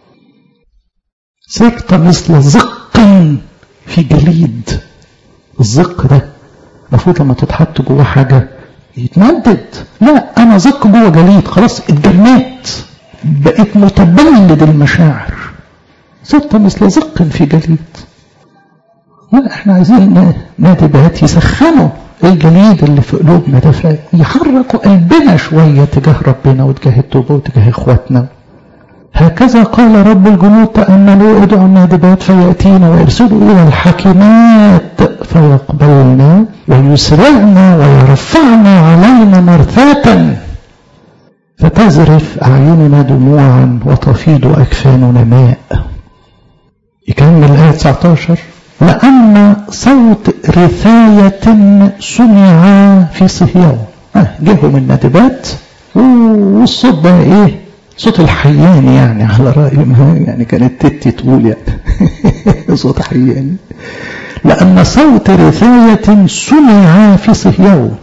صرت مثل زق في جليد الزق ده المفروض لما تتحط جوه حاجه يتمدد لا انا زق جوه جليد خلاص اتجمدت بقيت متبلد المشاعر صرت مثل زق في جليد لا احنا عايزين نادبات يسخنوا الجليد اللي في قلوبنا ده يحركوا قلبنا شويه تجاه ربنا وتجاه التوبه وتجاه اخواتنا هكذا قال رب الجنود تأملوا ادعوا النادبات فيأتينا ويرسلوا إلى الحكيمات فيقبلنا ويسرعنا ويرفعنا علينا مرثاة فتزرف أعيننا دموعا وتفيض أكفاننا ماء يكمل الآية 19 لأن صوت رثاية سمع في صهيون آه جيهم النادبات والصوت بقى ايه صوت الحيان يعني على رأي ما يعني كانت تتي تقول يعني صوت حيان لأن صوت رثاية سمع في صهيون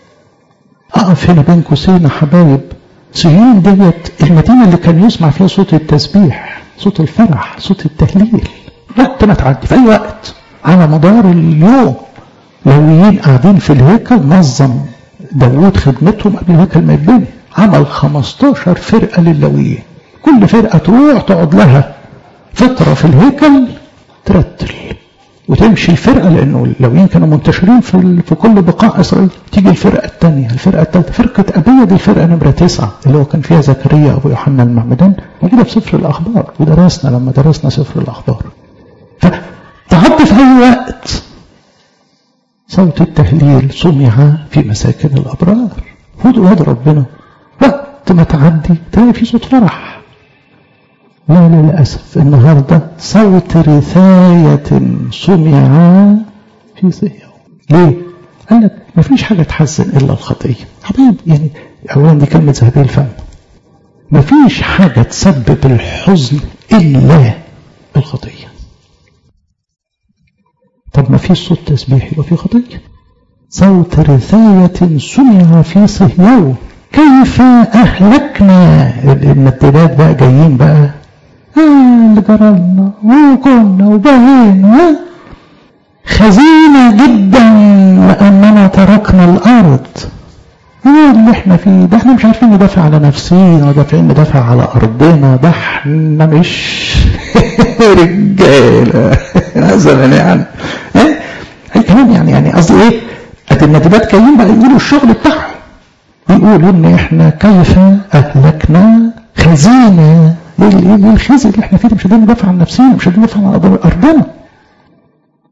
أقف هنا بين قوسين حبايب صهيون ديت المدينة اللي كان يسمع فيها صوت التسبيح صوت الفرح صوت التهليل وقت ما تعدي في أي وقت على مدار اليوم لويين قاعدين في الهيكل نظم داوود خدمتهم قبل الهيكل ما يتبني عمل 15 فرقة للويين كل فرقة تروح تقعد لها فترة في الهيكل ترتل وتمشي الفرقة لأنه اللويين كانوا منتشرين في, في كل بقاع إسرائيل تيجي الفرقة الثانية الفرقة الثالثة فرقة أبية دي الفرقة نمرة تسعة اللي هو كان فيها زكريا أبو يوحنا المعمدان موجودة في سفر الأخبار ودرسنا لما درسنا سفر الأخبار فتعدي في أي وقت صوت التهليل سمع في مساكن الأبرار خدوا يد ربنا وقت ما تعدي تلاقي في صوت فرح لا للأسف النهاردة صوت رثاية سمع في صهيون ليه؟ قال لك ما فيش حاجة تحزن إلا الخطية حبيب يعني أولا دي كلمة ذهبية الفم ما فيش حاجة تسبب الحزن إلا الخطية طب ما فيش صوت تسبيح يبقى في خطية صوت رثاية سمع في صهيون كيف أهلكنا المدبات بقى جايين بقى آه اللي جرالنا وكنا وبهينا خزينة جدا لأننا تركنا الأرض ايه اللي احنا فيه ده احنا مش عارفين ندافع على نفسينا ودافعين ندافع على أرضنا ده احنا مش رجالة مثلا يعني ايه الكلام يعني يعني قصدي ايه ادي الندبات جايين بقى يقولوا الشغل بتاعهم يقولوا ان احنا كيف اهلكنا خزينه ايه الخزي اللي احنا فيه ده مش قادرين ندافع عن نفسنا مش قادرين ندافع عن ارضنا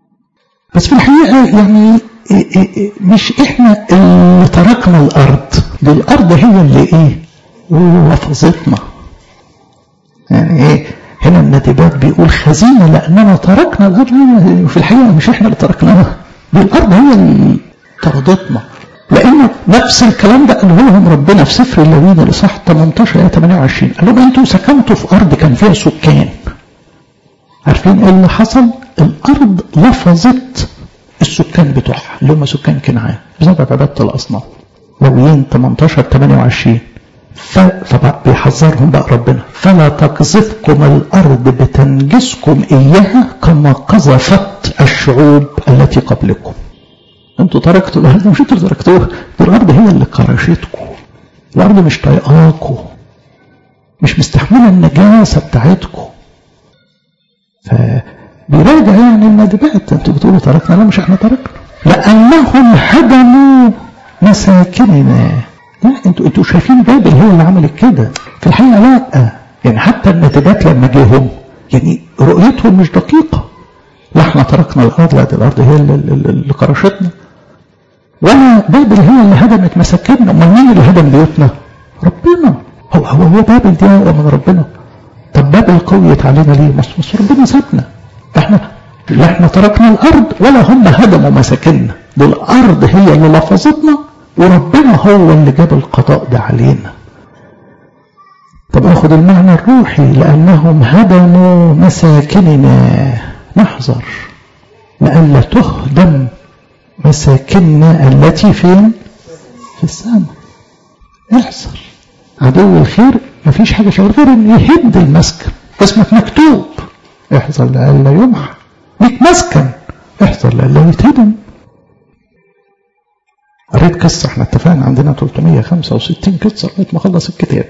بس في الحقيقه يعني مش احنا اللي تركنا الارض دي الارض هي اللي ايه لفظتنا يعني ايه هنا النتيبات بيقول خزينه لاننا تركنا الارض في الحقيقه مش احنا اللي تركناها دي الارض هي اللي طردتنا لان نفس الكلام ده قاله لهم ربنا في سفر اللاويين الاصحاح 18 ايه 28 قال لهم انتوا سكنتوا في ارض كان فيها سكان عارفين ايه اللي حصل؟ الارض لفظت السكان بتوعها اللي هم سكان كنعان بسبب عباده الاصنام لاويين 18 28 فبيحذرهم بقى ربنا فلا تقذفكم الارض بتنجسكم اياها كما قذفت الشعوب التي قبلكم انتوا تركتوا الارض مش انتوا تركتوها الارض هي اللي كرشتكم الارض مش طايقاكم مش مستحمله النجاسه بتاعتكم فبيراجع يعني الندبات انتوا بتقولوا تركنا لا مش احنا تركنا لانهم هدموا مساكننا لا انتوا انتوا شايفين بابل هي اللي عملت كده في الحقيقه لا يعني حتى النتيجات لما جيهم يعني رؤيتهم مش دقيقه لا احنا تركنا الارض لا دي الارض هي اللي, اللي كرشتنا ولا بابل هي اللي هدمت مساكننا امال مين اللي هدم بيوتنا؟ ربنا هو هو هو بابل دي اقوى من ربنا طب بابل قويت علينا ليه؟ بس ربنا سابنا احنا لا احنا تركنا الارض ولا هم هدموا مساكننا دي الارض هي اللي لفظتنا وربنا هو اللي جاب القضاء ده علينا طب ناخد المعنى الروحي لأنهم هدموا مساكننا نحذر لئلا تهدم مساكننا التي فين في السماء احذر عدو الخير مفيش حاجة شغل غير انه يهد المسكن اسمك مكتوب احذر لئلا يمحى ليك مسكن احذر لئلا يتهدم قريت قصة احنا اتفقنا عندنا 365 قصة لغاية ما اخلص الكتاب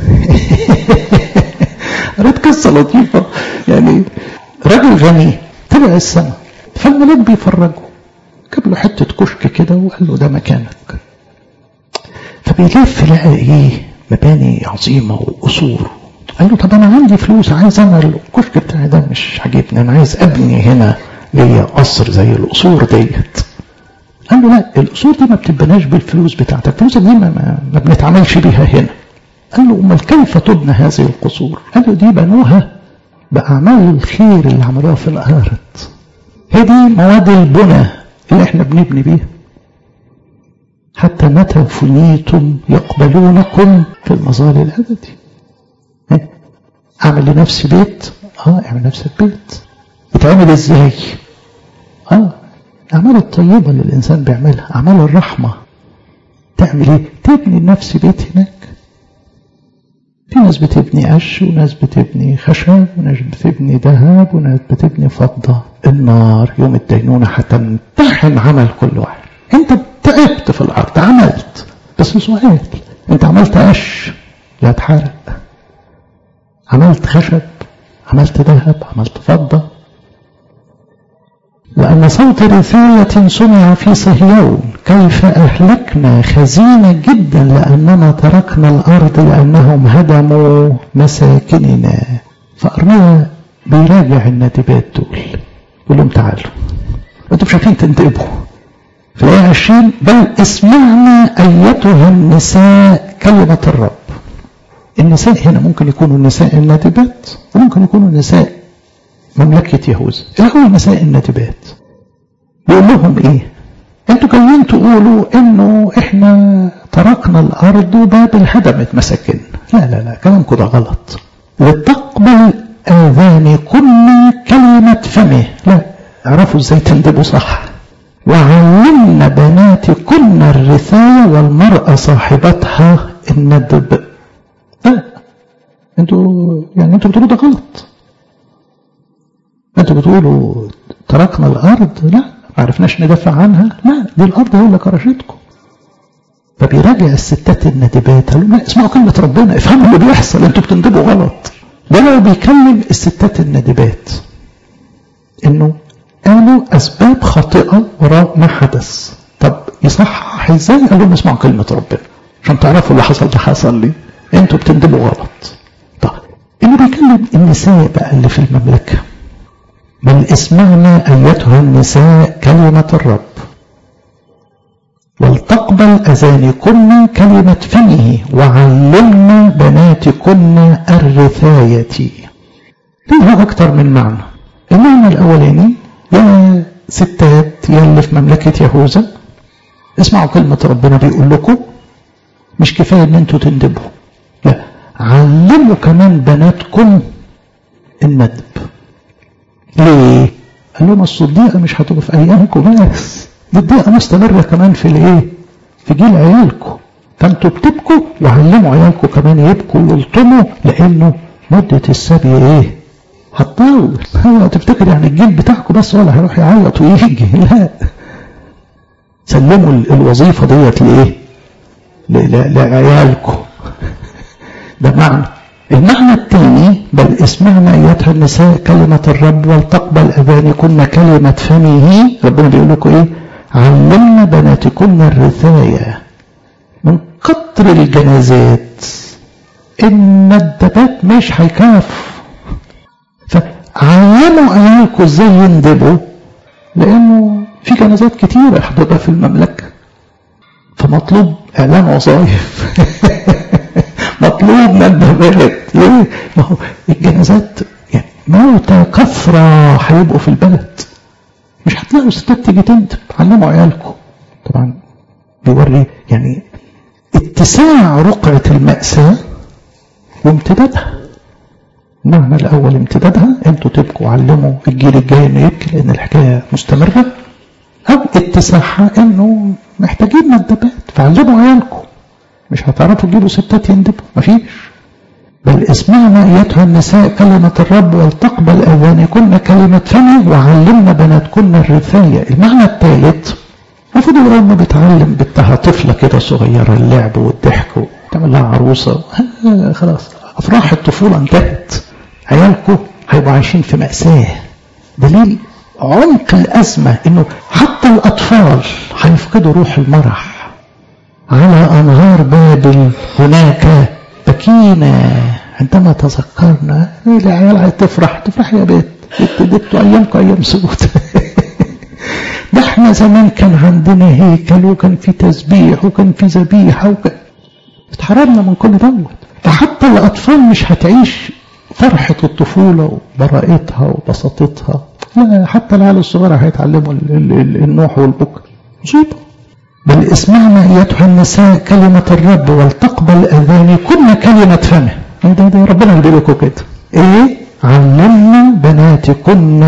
قريت قصة لطيفة يعني راجل غني طلع السماء فالملاك بيفرجه جاب له حتة كشك كده وقال له ده مكانك فبيلف لقى ايه مباني عظيمة وقصور قال له طب انا عندي فلوس عايز انا الكشك بتاعي ده مش عاجبني انا عايز ابني هنا ليا قصر زي القصور ديت قال له لا القصور دي ما بتبناش بالفلوس بتاعتك الفلوس دي ما, ما, ما بنتعاملش بيها هنا قال له امال كيف تبنى هذه القصور قال له دي بنوها باعمال الخير اللي عملوها في الارض هي دي مواد البنى اللي احنا بنبني بيها حتى متى فنيتم يقبلونكم في المظال الابدي اعمل لنفسي بيت اه اعمل نفسك بيت يتعمل ازاي اه الأعمال الطيبة اللي الإنسان بيعملها أعمال الرحمة تعمل إيه؟ تبني لنفسي بيت هناك في ناس بتبني قش وناس بتبني خشب وناس بتبني ذهب وناس بتبني فضة النار يوم الدينونة هتمتحن عمل كل واحد انت تعبت في الأرض عملت بس سؤال انت عملت قش لا تحرق عملت خشب عملت ذهب عملت فضة لأن صوت رثاية سمع في صهيون كيف أهلكنا خزينة جدا لأننا تركنا الأرض لأنهم هدموا مساكننا فأرميا بيراجع الندبات دول يقول لهم تعالوا انتوا مش عارفين تندبوا في الآية 20 بل اسمعنا أيتها النساء كلمة الرب النساء هنا ممكن يكونوا النساء النادبات وممكن يكونوا نساء مملكة يهوذا الأول نساء النادبات بيقول لهم إيه أنتوا جايين تقولوا إنه إحنا تركنا الأرض وبابل هدمت مساكن لا لا لا كلامكم ده غلط وتقبل آذانكن كلمة فمه لا اعرفوا ازاي تندبوا صح وعلمنا بناتكن الرثاية والمرأة صاحبتها الندب لا انتوا يعني انتوا بتقولوا ده غلط انتوا بتقولوا تركنا الارض لا ما عرفناش ندافع عنها لا دي الارض هي اللي كرشتكم فبيراجع الستات الندبات قالوا لا اسمعوا كلمة ربنا افهموا اللي بيحصل انتوا بتندبوا غلط ده لو بيكلم الستات الندبات انه قالوا اسباب خاطئة وراء ما حدث طب يصحح ازاي قال لهم اسمعوا كلمة ربنا عشان تعرفوا اللي حصل ده حصل ليه انتوا بتندبوا غلط طب اللي بيكلم النساء بقى اللي في المملكة بل اسمعنا ايتها النساء كلمة الرب ولتقبل أذانكن كلمة فمه وعلمنا بناتكن الرثاية ليها أكتر من معنى المعنى الأولاني يا ستات يا اللي في مملكة يهوذا اسمعوا كلمة ربنا بيقول لكم مش كفاية ان انتوا تندبوا لا علموا كمان بناتكم الندب ليه؟ قال لهم اصل الضيقة مش هتبقى في ايامكم بس دي الضيقة مستمرة كمان في الايه؟ في جيل عيالكم فانتوا بتبكوا وعلموا عيالكم كمان يبكوا ويلطموا لانه مدة السبي ايه؟ هتطول هو تفتكر يعني الجيل بتاعكم بس ولا هيروح يعيط ويجي لا سلموا الوظيفة ديت لايه؟ لعيالكم ده معنى المعنى الثاني بل اسمعنا ايتها النساء كلمة الرب ولتقبل اذانكن كلمة فمه ربنا بيقول لكم ايه علمنا بناتكن الرثاية من كتر الجنازات الندبات مش هيكاف فعلموا عيالكم ازاي يندبوا لانه في جنازات كتيرة هتبقى في المملكة فمطلوب اعلان وظائف مطلوب ندبات ليه؟ ما هو الجنازات يعني موتى كثرة هيبقوا في البلد مش هتلاقوا ستات تيجي تندب علموا عيالكم طبعا بيوري يعني اتساع رقعة المأساة وامتدادها المعنى الأول امتدادها انتوا تبقوا علموا الجيل الجاي انه يبكي لأن الحكاية مستمرة أو اتساعها انه محتاجين ندبات فعلموا عيالكم مش هتعرفوا تجيبوا ستات يندبوا مفيش بل اسمعنا ايتها النساء كلمة الرب ولتقبل اذانكن كلمة فمه وعلمنا بناتكن الرثاية المعنى الثالث المفروض يقول ما بتعلم بنتها طفلة كده صغيرة اللعب والضحك وتعمل لها عروسة خلاص افراح الطفولة انتهت عيالكم هيبقوا عايشين في مأساة دليل عمق الأزمة إنه حتى الأطفال هيفقدوا روح المرح على أنهار بابل هناك بكينا عندما تذكرنا إيه العيال هتفرح تفرح يا بيت ابتديتوا أيامكم أيام سود ده احنا زمان كان عندنا هيكل وكان في تسبيح وكان في ذبيحة وكان اتحرمنا من كل دوت فحتى الأطفال مش هتعيش فرحة الطفولة وبراءتها وبساطتها لا حتى العيال الصغيرة هيتعلموا النوح والبكر مصيبة بل اسمعنا ايتها النساء كلمة الرب ولتقبل اذانكن كلمة فمه ايه ده ده ربنا اللي بيقول كده ايه علمنا بناتكن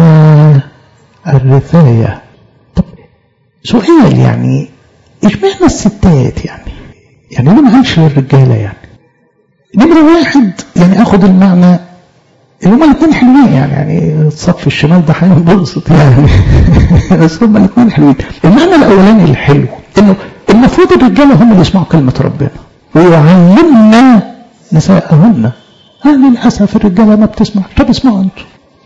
الرثاية طب سؤال يعني اشمعنى الستات يعني يعني ليه ما قالش للرجاله يعني نمرة واحد يعني اخد المعنى اللي هما الاثنين حلوين يعني يعني الصف الشمال ده هينبسط يعني بس هما الاثنين حلوين المعنى الاولاني الحلو انه المفروض الرجاله هم اللي يسمعوا كلمه ربنا ويعلمنا نساءهن أنا للاسف الرجاله ما بتسمع طب اسمعوا انتوا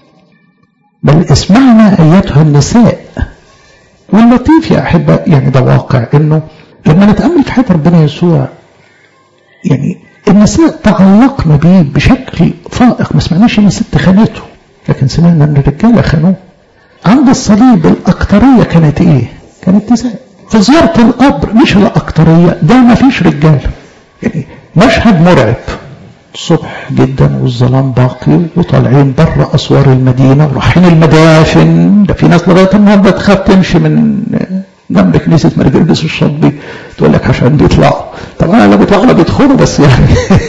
بل اسمعنا ايتها النساء واللطيف يا احبه يعني ده واقع انه لما نتامل في حياه ربنا يسوع يعني النساء تعلقنا بيه بشكل فائق ما سمعناش ان الست خانته لكن سمعنا ان الرجاله خانوه عند الصليب الاكتريه كانت ايه؟ كانت نساء في زياره القبر مش الاكتريه ده ما فيش رجاله يعني مشهد مرعب الصبح جدا والظلام باقي وطالعين بره اسوار المدينه ورايحين المدافن ده في ناس لغايه النهارده تخاف تمشي من جنب كنيسة مرجرجس الشطبي تقول لك عشان بيطلعوا طبعا لا بيطلعوا لا بيدخلوا بس يعني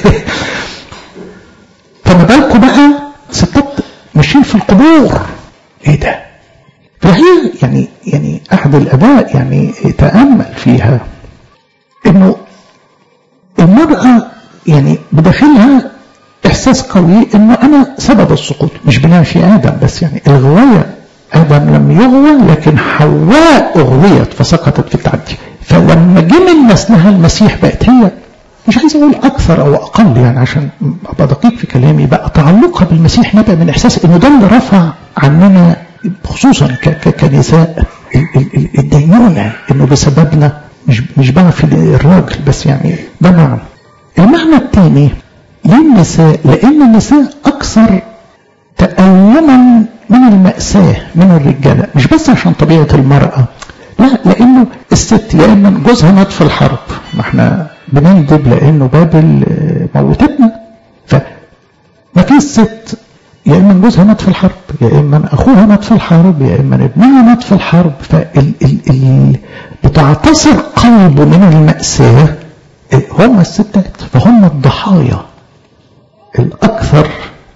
فما بالكم بقى ستات ماشيين في القبور ايه ده فهي يعني يعني احد الاباء يعني تامل فيها انه المراه يعني بداخلها احساس قوي انه انا سبب السقوط مش بناء في ادم بس يعني الغوايه آدم لم يغوى لكن حواء أغويت فسقطت في التعدي فلما جه من نسلها المسيح بقت هي مش عايز أقول أكثر أو أقل يعني عشان أبقى دقيق في كلامي بقى تعلقها بالمسيح نبع من إحساس إنه ده اللي رفع عننا خصوصا كنساء الدينونة إنه بسببنا مش مش بقى في الراجل بس يعني ده معنى المعنى الثاني للنساء لأن النساء أكثر تألما من المأساة من الرجالة مش بس عشان طبيعة المرأة لا لانه الست يا اما جوزها مات في الحرب ما احنا بنندب لانه بابل موتتنا فما فيش ست يا اما جوزها مات في الحرب يا اما اخوها مات في الحرب يا اما ابنها مات في الحرب فال ال ال بتعتصر قلبه من المأساة هم الستات فهم الضحايا الأكثر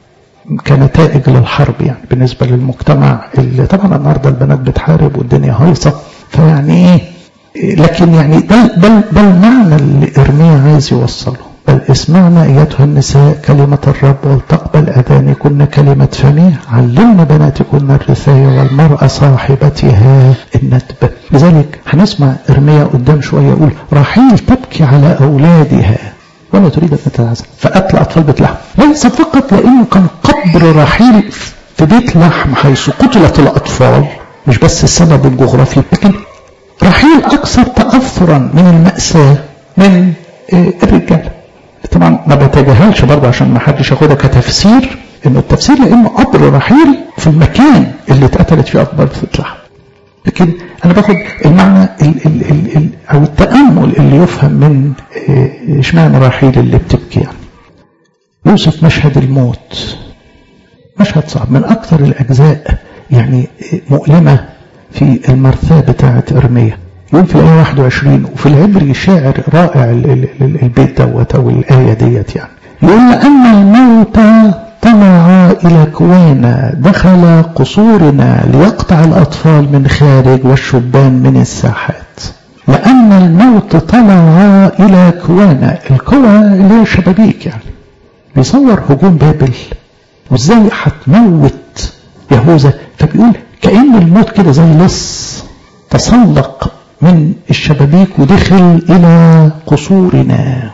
كنتائج للحرب يعني بالنسبة للمجتمع اللي طبعا النهاردة البنات بتحارب والدنيا هايصة فيعني ايه لكن يعني ده ده ده المعنى اللي ارميا عايز يوصله بل اسمعنا ايتها النساء كلمة الرب ولتقبل اذانكن كلمة فمه علمنا بناتكن الرثاية والمرأة صاحبتها الندب لذلك هنسمع ارميا قدام شوية يقول رحيل تبكي على اولادها ولا تريد ان تتعزل فقتل اطفال بيت لحم ليس فقط لانه كان قبر رحيل في بيت لحم حيث قتلت الاطفال مش بس السبب الجغرافي لكن رحيل اكثر تاثرا من الماساه من الرجال طبعا ما بتجاهلش برضه عشان ما حدش ياخدها كتفسير انه التفسير لانه قبر رحيل في المكان اللي اتقتلت فيه اطفال بيت لحم لكن انا باخد المعنى ال ال ال ال او التامل اللي يفهم من اشمعنى رحيل اللي بتبكي يعني يوصف مشهد الموت مشهد صعب من اكثر الاجزاء يعني مؤلمه في المرثاه بتاعه ارميا يقول في الايه 21 وفي العبري شاعر رائع البيت دوت او الايه ديت يعني يقول ان الموت طلع إلى كوانا دخل قصورنا ليقطع الأطفال من خارج والشبان من الساحات لأن الموت طلع إلى كوانا الكوى اللي هي شبابيك يعني بيصور هجوم بابل وازاي هتموت يهوذا فبيقول كأن الموت كده زي لص تسلق من الشبابيك ودخل إلى قصورنا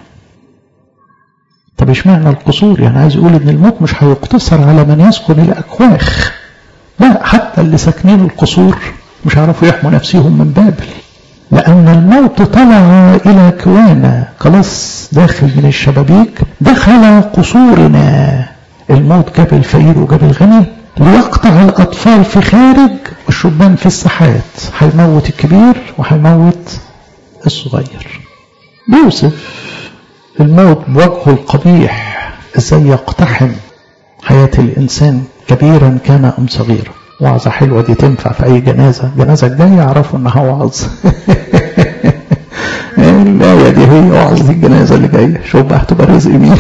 طب اشمعنى القصور يعني عايز يقول ان الموت مش هيقتصر على من يسكن الاكواخ لا حتى اللي ساكنين القصور مش هيعرفوا يحموا نفسهم من بابل لأن الموت طلع إلى كوانا خلاص داخل من الشبابيك دخل قصورنا الموت جاب الفقير وجاب الغني ليقطع الأطفال في خارج والشبان في الساحات هيموت الكبير وهيموت الصغير بيوصف الموت بوجهه القبيح ازاي يقتحم حياة الإنسان كبيرا كان أم صغيرا وعظة حلوة دي تنفع في أي جنازة جنازة الجاية يعرفوا إنها وعظ الآية دي هي وعظ دي الجنازة اللي جاية شوف بقى هتبقى رزق مين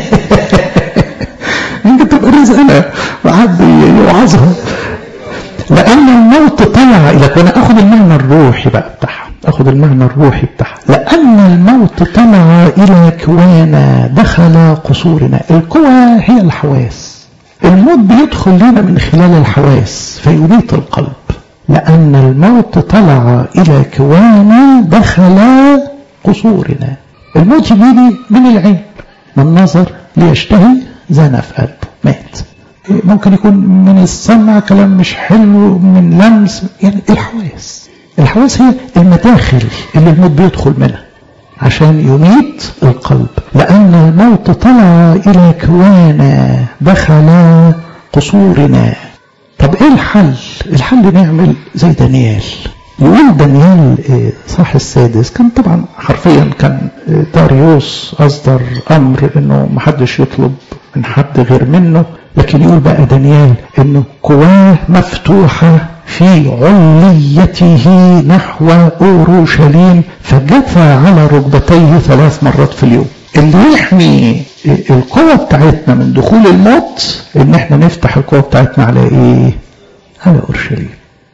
يمكن تبقى رزق أنا وحد يوعظها لأن الموت طلع إلى وأنا آخد المعنى الروحي بقى بتاعها أخذ المعنى الروحي بتاعها لأن الموت طلع إلى كوانا دخل قصورنا الكوى هي الحواس الموت بيدخل لنا من خلال الحواس فيميت القلب لأن الموت طلع إلى كوانا دخل قصورنا الموت يجيني من العين من نظر ليشتهي زنى في قلبه مات ممكن يكون من السمع كلام مش حلو من لمس يعني الحواس الحواس هي المداخل اللي الموت بيدخل منها عشان يميت القلب لأن الموت طلع إلى كوانا دخل قصورنا طب إيه الحل الحل نعمل زي دانيال يقول دانيال صح السادس كان طبعا حرفيا كان داريوس أصدر أمر إنه محدش يطلب من حد غير منه لكن يقول بقى دانيال إنه كواه مفتوحة في عليته نحو أورشليم فجثى على ركبتيه ثلاث مرات في اليوم اللي يحمي القوة بتاعتنا من دخول الموت ان احنا نفتح القوة بتاعتنا على ايه على أورشليم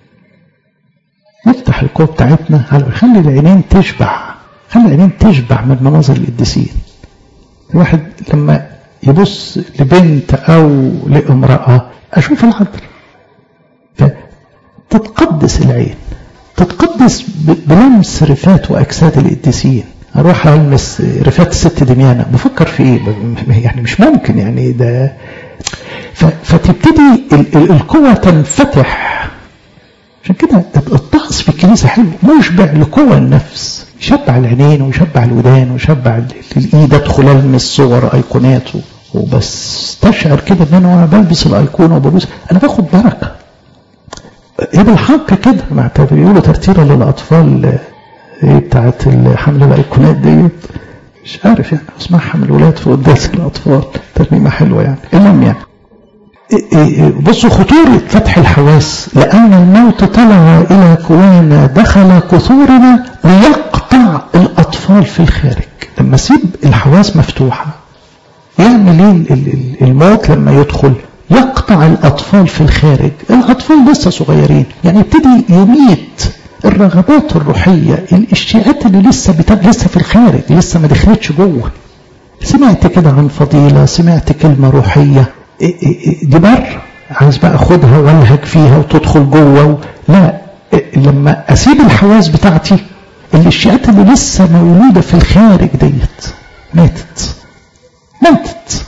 نفتح القوة بتاعتنا على خلي العينين تشبع خلي العينين تشبع من مناظر القديسين الواحد لما يبص لبنت او لامرأة اشوف العذر تتقدس العين تتقدس بلمس رفات واجساد القديسين اروح المس رفات الست دميانة بفكر في ايه يعني مش ممكن يعني ده فتبتدي القوة تنفتح عشان كده الطقس في الكنيسة حلو مشبع لقوى النفس يشبع العينين ويشبع الودان ويشبع الايد ادخل المس صور ايقونات وبس تشعر كده ان انا وانا بلبس الايقونه وببوس انا باخد بركه ايه بالحق كده ما بيقولوا ترتيرة للأطفال ايه بتاعت حمل الأيقونات ديت مش عارف يعني اسمها حمل الولاد في قداس الأطفال ترنيمة حلوة يعني المهم يعني بصوا خطورة فتح الحواس لأن الموت طلع إلى كوانا دخل قصورنا ليقطع الأطفال في الخارج لما سيب الحواس مفتوحة يعمل ايه الموت لما يدخل يقطع الأطفال في الخارج الأطفال لسه صغيرين يعني يبتدي يميت الرغبات الروحية الاشتياقات اللي لسه بتب... لسه في الخارج لسه ما دخلتش جوه سمعت كده عن فضيلة سمعت كلمة روحية دي بر عايز بقى اخدها والهج فيها وتدخل جوه و... لا لما اسيب الحواس بتاعتي الاشياءات اللي لسه مولوده في الخارج ديت ماتت ماتت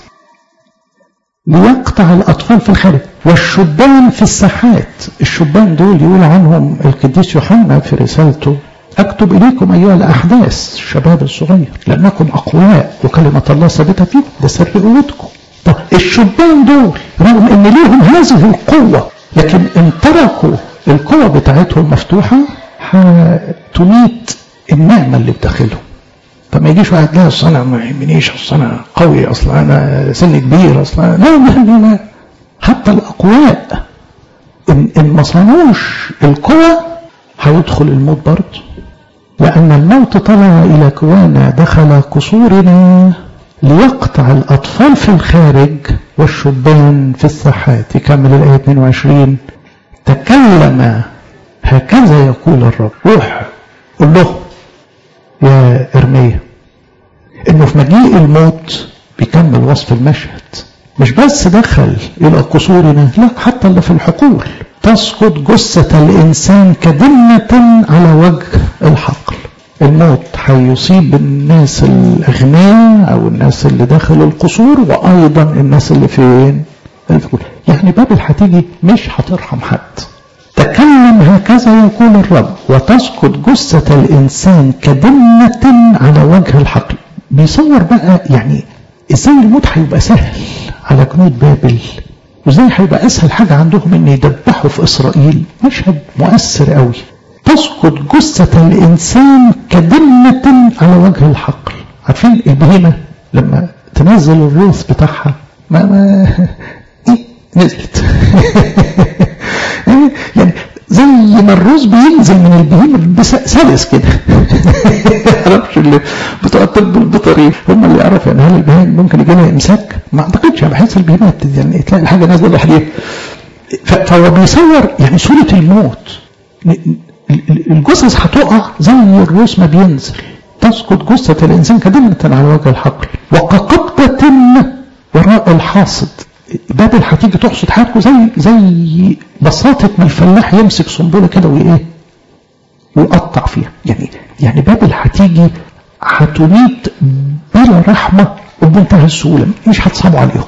ليقطع الاطفال في الخارج والشبان في الساحات الشبان دول يقول عنهم القديس يوحنا في رسالته اكتب اليكم ايها الاحداث الشباب الصغير لانكم اقوياء وكلمه الله ثابته فيكم ده سر قوتكم طب الشبان دول رغم ان ليهم هذه القوة لكن ان تركوا القوة بتاعتهم مفتوحة هتميت النعمة اللي بداخلهم فما يجيش واحد لا اصل انا ما يهمنيش اصل انا قوي اصل انا سن كبير اصل لا لا لا لا حتى الاقوياء ان ان ما صنعوش القوة هيدخل الموت برضه لأن الموت طلع إلى كوانا دخل قصورنا ليقطع الأطفال في الخارج والشبان في الساحات يكمل الآية 22 تكلم هكذا يقول الرب روح قل له يا إرميا إنه في مجيء الموت بيكمل وصف المشهد مش بس دخل إلى قصورنا لا حتى اللي في الحقول تسقط جثة الإنسان كدنة على وجه الحقل الموت هيصيب الناس الأغنياء أو الناس اللي داخل القصور وأيضا الناس اللي فين الفقول يعني بابل هتيجي مش هترحم حد تكلم هكذا يقول الرب وتسقط جثة الإنسان كدنة على وجه الحقل بيصور بقى يعني ازاي الموت هيبقى سهل على جنود بابل وازاي هيبقى اسهل حاجة عندهم ان يدبحوا في اسرائيل مشهد مؤثر قوي تسقط جثة الإنسان كدمة على وجه الحقل عارفين البهيمة لما تنزل الروث بتاعها ما ما إيه نزلت يعني زي ما الروث بينزل من البهيمة سلس كده معرفش اللي بتوع الطب البيطري هم اللي يعرفوا يعني هل البهيمة ممكن يجي لها امساك ما اعتقدش انا بحس البهيمة يعني تلاقي الحاجة نازلة لوحدها فهو بيصور يعني صورة الموت الجثث هتقع زي الروس ما بينزل تسقط جثة الإنسان كدمة على وجه الحقل وكقبضة وراء الحاصد بابل هتيجي تحصد حاجته زي زي بساطة ما الفلاح يمسك صنبولة كده وإيه ويقطع فيها يعني يعني بابل هتيجي هتميت بلا رحمة وبمنتهى السهولة مش هتصعبوا عليهم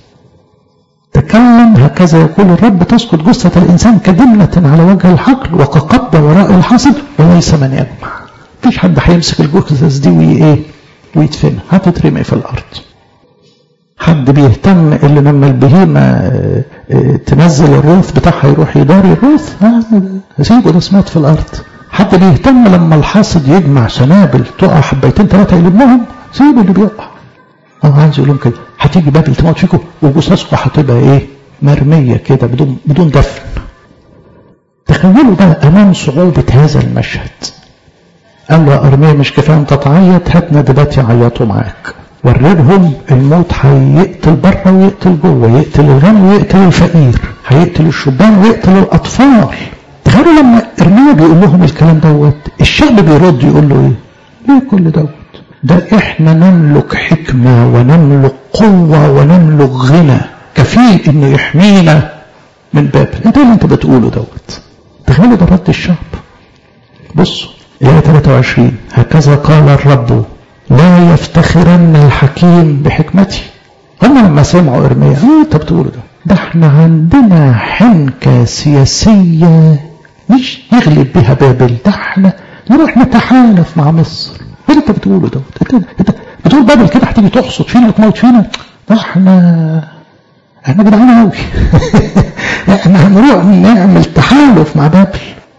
تكلم هكذا يقول الرب تسقط جثة الإنسان كدمنة على وجه الحقل وكقبض وراء الحاصد وليس من يجمع مفيش حد هيمسك الجثث دي وإيه ويدفنها هتترمي في الأرض حد بيهتم اللي لما البهيمة تنزل الروث بتاعها يروح يداري الروث سيبه ده سمات في الأرض حد بيهتم لما الحاصد يجمع سنابل تقع حبيتين ثلاثة يلمهم سيبه اللي بيقع اه عايز يقول لهم كده هتيجي بابل تموت فيكم وجثثكم هتبقى ايه مرمية كده بدون بدون دفن تخيلوا بقى امام صعوبة هذا المشهد قال له يا ارميا مش كفايه انت تعيط هات ندبات يعيطوا معاك وريهم الموت هيقتل بره ويقتل جوه يقتل الغني ويقتل الفقير هيقتل الشبان ويقتل الاطفال تخيلوا لما ارميا بيقول لهم الكلام دوت الشعب بيرد يقول له ايه ليه كل دوت ده احنا نملك حكمة ونملك قوة ونملك غنى كفيل انه يحمينا من بابل ده اللي انت بتقوله دوت تخيلوا ده رد الشعب بصوا الآية 23 هكذا قال الرب لا يفتخرن الحكيم بحكمتي هم لما سمعوا ارميا ايه انت بتقوله ده ده احنا عندنا حنكة سياسية مش يغلب بها بابل ده احنا نروح نتحالف مع مصر ايه اللي انت بتقوله دوت انت بتقول بابل كده هتيجي تحصد فينا وتموت فينا ده احنا احنا جدعان قوي احنا هنروح نعمل تحالف مع بابل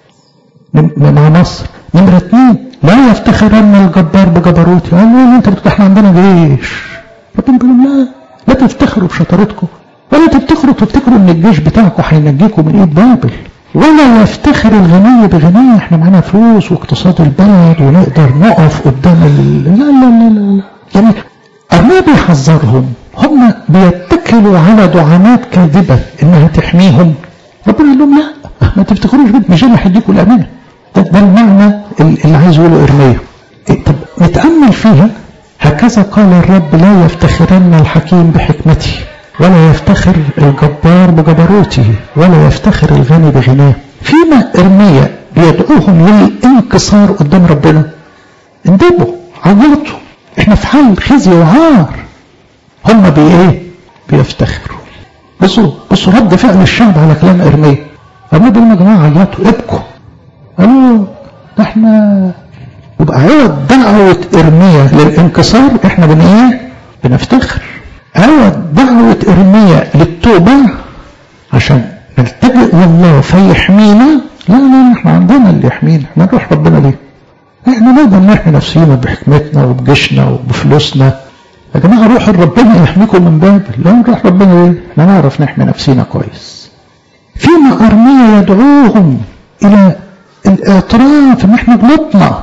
مع مصر نمرة اثنين لا يفتخرن الجبار بجبروتي قال له انت بتقول احنا عندنا جيش ربنا بيقول لا لا تفتخروا بشطارتكم ولا تفتخروا تفتكروا ان الجيش بتاعكم هينجيكم من ايد بابل ولا يفتخر الغني بغناه احنا معانا فلوس واقتصاد البلد ونقدر نقف قدام ال... لا لا لا لا, لا. يعني أرميا بيحذرهم هم بيتكلوا على دعامات كاذبة انها تحميهم ربنا قال لهم لا ما تفتكروش كده مش انا هديكم الامان ده, ده المعنى اللي عايز يقوله ارميا إيه طب نتامل فيها هكذا قال الرب لا يفتخرن الحكيم بحكمته ولا يفتخر الجبار بجبروته ولا يفتخر الغني بغناه فيما ارميا بيدعوهم للانكسار قدام ربنا اندبوا عيطوا احنا في حال خزي وعار هم بي ايه بيفتخروا بصوا بصوا رد فعل الشعب على كلام ارميا ارميا بيقول يا جماعه عيطوا ابكوا قالوا ده احنا يبقى عوض دعوة ارميا للانكسار احنا بن ايه بنفتخر عوض دعوة ارميا للتوبة عشان نلتجئ لله فيحمينا لا لا احنا عندنا اللي يحمينا احنا نروح ربنا ليه احنا نقدر نحمي نفسينا بحكمتنا وبجيشنا وبفلوسنا يا جماعة روحوا ربنا يحميكم من بابل لا نروح ربنا ليه احنا نعرف نحمي نفسينا كويس فيما ارميا يدعوهم الى الاعتراف ان احنا غلطنا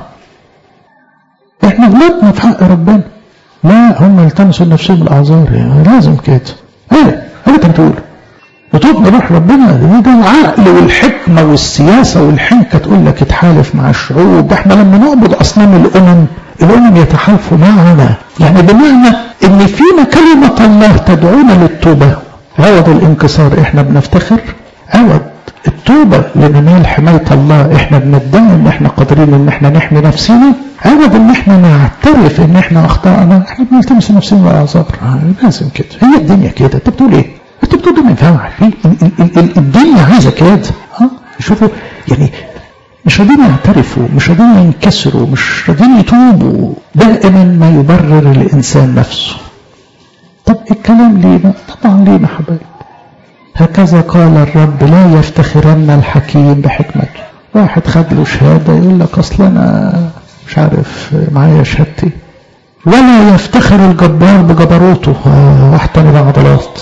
احنا غلطنا في حق ربنا لا هم التمسوا لنفسهم الاعذار يعني لازم كده ايه ايه انت بتقول وتوب روح ربنا ده العقل والحكمه والسياسه والحنكه تقول لك اتحالف مع الشعوب ده احنا لما نعبد اصنام الامم الامم يتحالفوا معنا يعني بمعنى ان فيما كلمه الله تدعونا للتوبه عوض الانكسار احنا بنفتخر عوض التوبة لننال حماية الله احنا بندعي ان احنا قادرين ان احنا نحمي نفسنا عوض ان احنا نعترف ان احنا اخطأنا احنا بنلتمس نفسنا الاعذار لازم كده هي الدنيا كده انت بتقول ايه؟ انت بتقول ده ما ينفعش الدنيا عايزه كده ها شوفوا يعني مش راضيين يعترفوا مش راضيين ينكسروا مش راضيين يتوبوا دائما ما يبرر الانسان نفسه طب الكلام لينا طبعا لينا حبايب هكذا قال الرب لا يفتخرن الحكيم بحكمته واحد خد له شهادة يقول لك أصل أنا مش عارف معايا شهادتي ولا يفتخر الجبار بجبروته واحد تاني بعضلات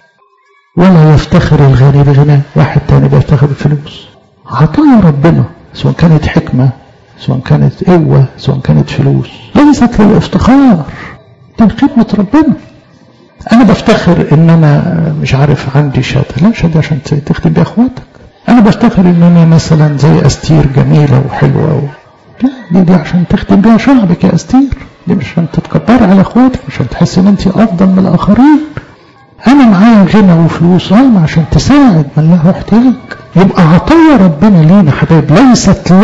ولا يفتخر الغني بغناه واحد تاني بيفتخر بالفلوس عطايا ربنا سواء كانت حكمة سواء كانت قوة سواء كانت فلوس ليست للافتخار دي خدمة ربنا انا بفتخر ان انا مش عارف عندي شهاده لا شهاده عشان تخدم بيها اخواتك انا بفتخر ان انا مثلا زي استير جميله وحلوه و... لا دي دي عشان تخدم بيها شعبك يا استير دي مش عشان تتكبري على اخواتك مش عشان تحس ان انت افضل من الاخرين انا معايا غنى وفلوس اه عشان تساعد من له احتياج يبقى عطايا ربنا لينا حبايب ليست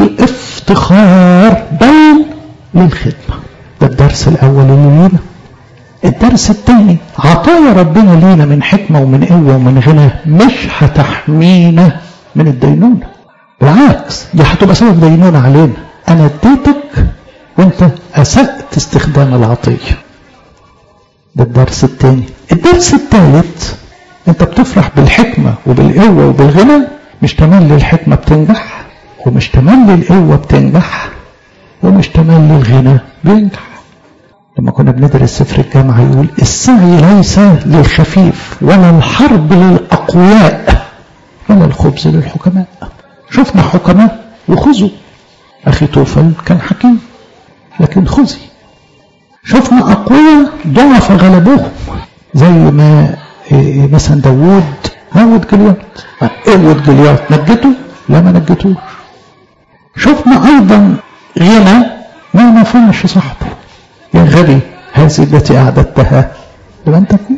للافتخار بل للخدمه ده الدرس الاول اللي لينا الدرس الثاني عطايا ربنا لينا من حكمة ومن قوة ومن غنى مش هتحمينا من الدينونة بالعكس دي هتبقى سبب دينونة علينا أنا اديتك وأنت أسأت استخدام العطية ده الدرس الثاني الدرس الثالث أنت بتفرح بالحكمة وبالقوة وبالغنى مش تملي الحكمة بتنجح ومش تملي القوة بتنجح ومش تملي الغنى بينجح لما كنا بندرس سفر الجامعة يقول السعي ليس للخفيف ولا الحرب للأقوياء ولا الخبز للحكماء شفنا حكماء وخزوا أخي توفل كان حكيم لكن خزي شفنا أقوياء ضعف غلبوهم زي ما مثلا داوود هاود جليات قوة جليات نجته لا ما نجتوش شفنا أيضا غنى ما نفعش صاحبه يا غبي هذه التي أعددتها لمن تكون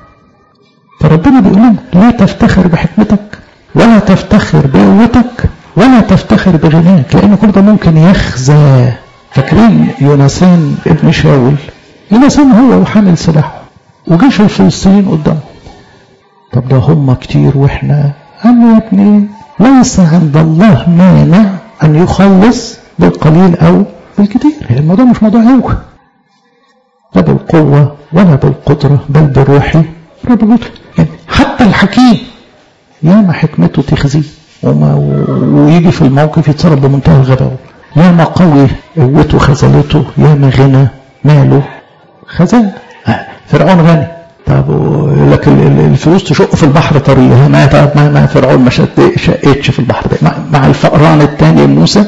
فربنا بيقول لنا لا تفتخر بحكمتك ولا تفتخر بقوتك ولا تفتخر بغناك لأن كل ده ممكن يخزى فاكرين يونسان ابن شاول يونسان هو وحامل سلاحه وجيش الفلسطينيين قدامه طب ده هم كتير واحنا قال له يا ابني ليس عند الله مانع أن يخلص بالقليل أو بالكتير الموضوع مش موضوع قوة لا بالقوة ولا بالقدرة بل بروحي رب بيقول يعني حتى الحكيم ياما حكمته تخزيه وما ويجي في الموقف يتصرف بمنتهى الغباوة ياما قوي قوته خذلته ياما غنى ماله خزان فرعون غني طب يقول لك الفلوس تشق في البحر طريقها ما طب ما, ما فرعون ما شقتش في البحر ده مع الفقران الثاني موسى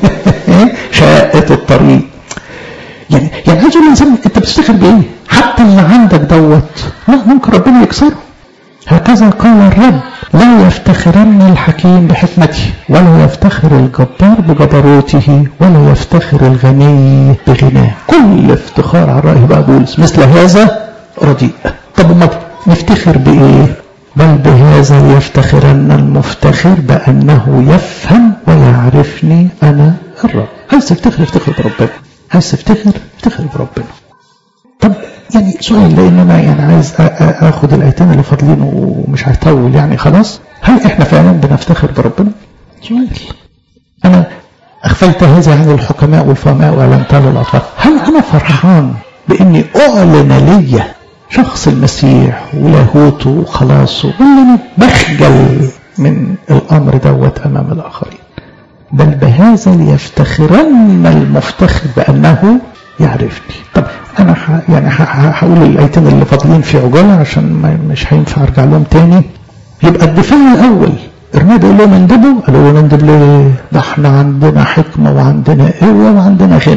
شقت الطريق يعني يعني عايز اقول الانسان انت بتفتخر بايه؟ حتى اللي عندك دوت لا ممكن ربنا يكسره هكذا قال الرب لا يفتخرن الحكيم بحكمته ولا يفتخر الجبار بجبروته ولا يفتخر الغني بغناه كل افتخار على رأي بقى بولس مثل هذا رديء طب ما نفتخر بإيه بل بهذا يفتخرن المفتخر بأنه يفهم ويعرفني أنا الرب عايز تفتخر افتخر بربنا عايز تفتخر افتخر بربنا طب يعني سؤال لان انا يعني عايز اخد الايتين اللي فاضلين ومش هطول يعني خلاص هل احنا فعلا بنفتخر بربنا؟ سؤال انا اغفلت هذا عن الحكماء والفهماء واعلنتها للاطفال هل انا فرحان باني اعلن لي شخص المسيح ولاهوته وخلاصه ولا انا بخجل من الامر دوت امام الاخرين بل بهذا ليفتخرن المفتخر بانه يعرفني طب انا ح... يعني هقول الايتين اللي فاضلين في عجاله عشان ما مش هينفع ارجع لهم تاني يبقى الدفاع الاول ارميا بيقول لهم اندبوا قالوا له نندب ليه؟ ده احنا عندنا حكمه وعندنا قوه وعندنا غنى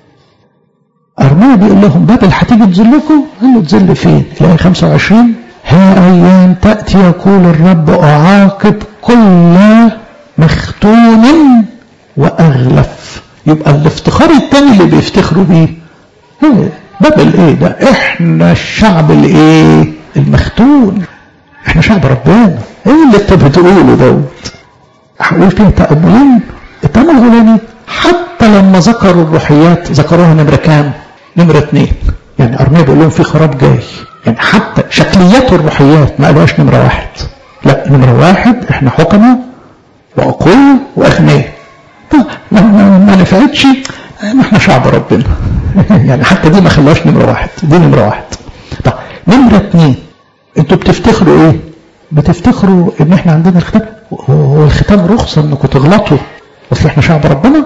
ارميا بيقول لهم بابل هتيجي تذلكم قال له تذل فين؟ الايه 25 ها ايام تاتي يقول الرب اعاقب كل مختون واغلف يبقى الافتخار الثاني اللي بيفتخروا بيه ايه بابل ايه ده احنا الشعب الايه المختون احنا شعب ربنا ايه اللي انت بتقوله دوت هقول فيها تأملين التأمل الاولاني حتى لما ذكروا الروحيات ذكروها نمرة كام؟ نمرة اثنين يعني ارميا بيقول لهم في خراب جاي يعني حتى شكليات الروحيات ما قالوهاش نمرة واحد لا نمرة واحد احنا حكمة وأقوياء وأغنياء لما ما نفعتش ما احنا شعب ربنا يعني حتى دي ما خلاش نمرة واحد دي نمرة واحد طب نمرة اتنين انتوا بتفتخروا ايه بتفتخروا ان احنا عندنا الختام هو الختام رخصة انكم تغلطوا اصل احنا شعب ربنا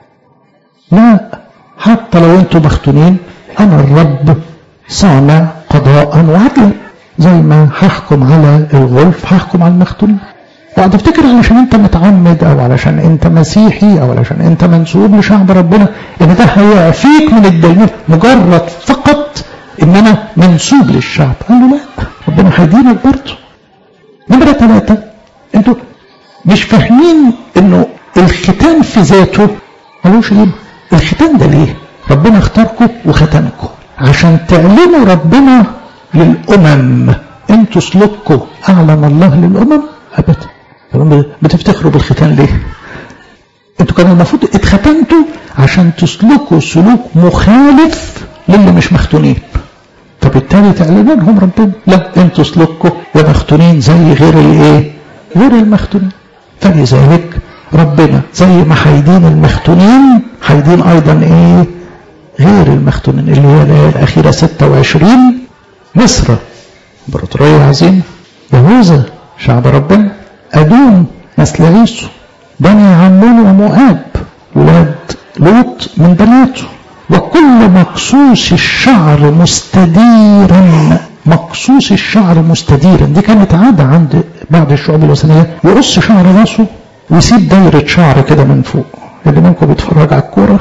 لا حتى لو انتوا مختونين انا الرب صانع قضاء وعدلا زي ما هحكم على الغلف هحكم على المختونين وقعد تفتكر علشان انت متعمد او علشان انت مسيحي او علشان انت منسوب لشعب ربنا ان ده هيعفيك من الدينونة مجرد فقط ان انا منسوب للشعب قال له لا ربنا هيدينك برضه نمرة ثلاثة انتوا مش فاهمين انه الختان في ذاته ملوش قيمة الختان ده ليه؟ ربنا اختاركم وختمكم عشان تعلموا ربنا للأمم انتوا سلوككم أعلن الله للأمم أبدا بتفتخروا بالختان ليه؟ انتوا كان المفروض اتختنتوا عشان تسلكوا سلوك مخالف للي مش مختونين فبالتالي تعلنوا لهم ربنا لا انتوا سلوككم يا مختونين زي غير الايه؟ غير المختونين فلذلك ربنا زي ما هيدين المختونين هيدين ايضا ايه؟ غير المختونين اللي هي الايه الاخيره 26 مصر امبراطوريه عظيمه يهوذا شعب ربنا ادوم نسل عيسو بني عمون ومؤاب ولاد لوط من بناته وكل مقصوص الشعر مستديرا مقصوص الشعر مستديرا دي كانت عادة عند بعض الشعوب الوثنية يقص شعر راسه ويسيب دايرة شعر كده من فوق اللي منكم بيتفرج على الكورة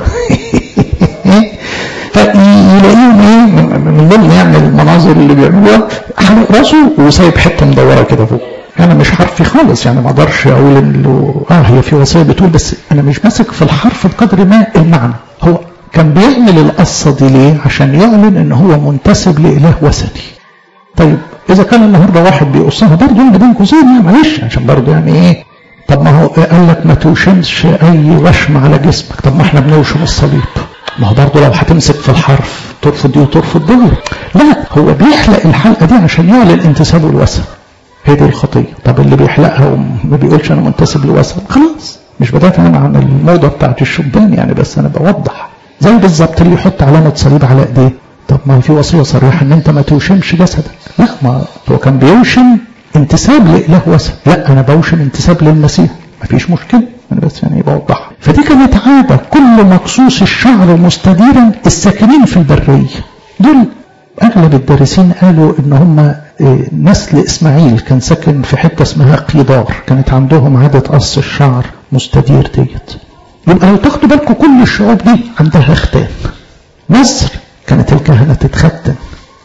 فيلاقيهم ايه من ضمن يعني المناظر اللي بيعملوها حلق راسه وسايب حته مدوره كده فوق انا مش حرفي خالص يعني ما اقدرش اقول انه اه هي في وصيه بتقول بس انا مش ماسك في الحرف بقدر ما المعنى هو كان بيعمل القصه دي ليه عشان يعلن ان هو منتسب لاله وثني طيب اذا كان النهارده واحد بيقصها برضه يعني بين قوسين يعني معلش عشان برضه يعني ايه طب ما هو قال لك ما توشمش اي وشم على جسمك طب ما احنا بنوشم الصليب ما هو برضه لو هتمسك في الحرف ترفض دي وترفض دي لا هو بيحلق الحلقه دي عشان يعلن انتسابه الوثن هي دي الخطيه طب اللي بيحلقها وما بيقولش انا منتسب لوثن خلاص مش بدافع انا عن الموضه بتاعت الشبان يعني بس انا بوضح زي بالظبط اللي يحط علامه صليب على ايديه طب ما في وصيه صريحه ان انت ما توشمش جسدك لا ما هو كان بيوشم انتساب لإله وثن لا أنا بوشم انتساب للمسيح مفيش مشكلة أنا بس يعني بوضحها فدي كانت عادة كل مقصوص الشعر مستديرا الساكنين في البرية دول أغلب الدارسين قالوا إن هم نسل إسماعيل كان ساكن في حتة اسمها قيدار كانت عندهم عادة قص الشعر مستدير ديت يبقى لو تاخدوا بالكم كل الشعوب دي عندها ختان مصر كانت الكهنة تتختن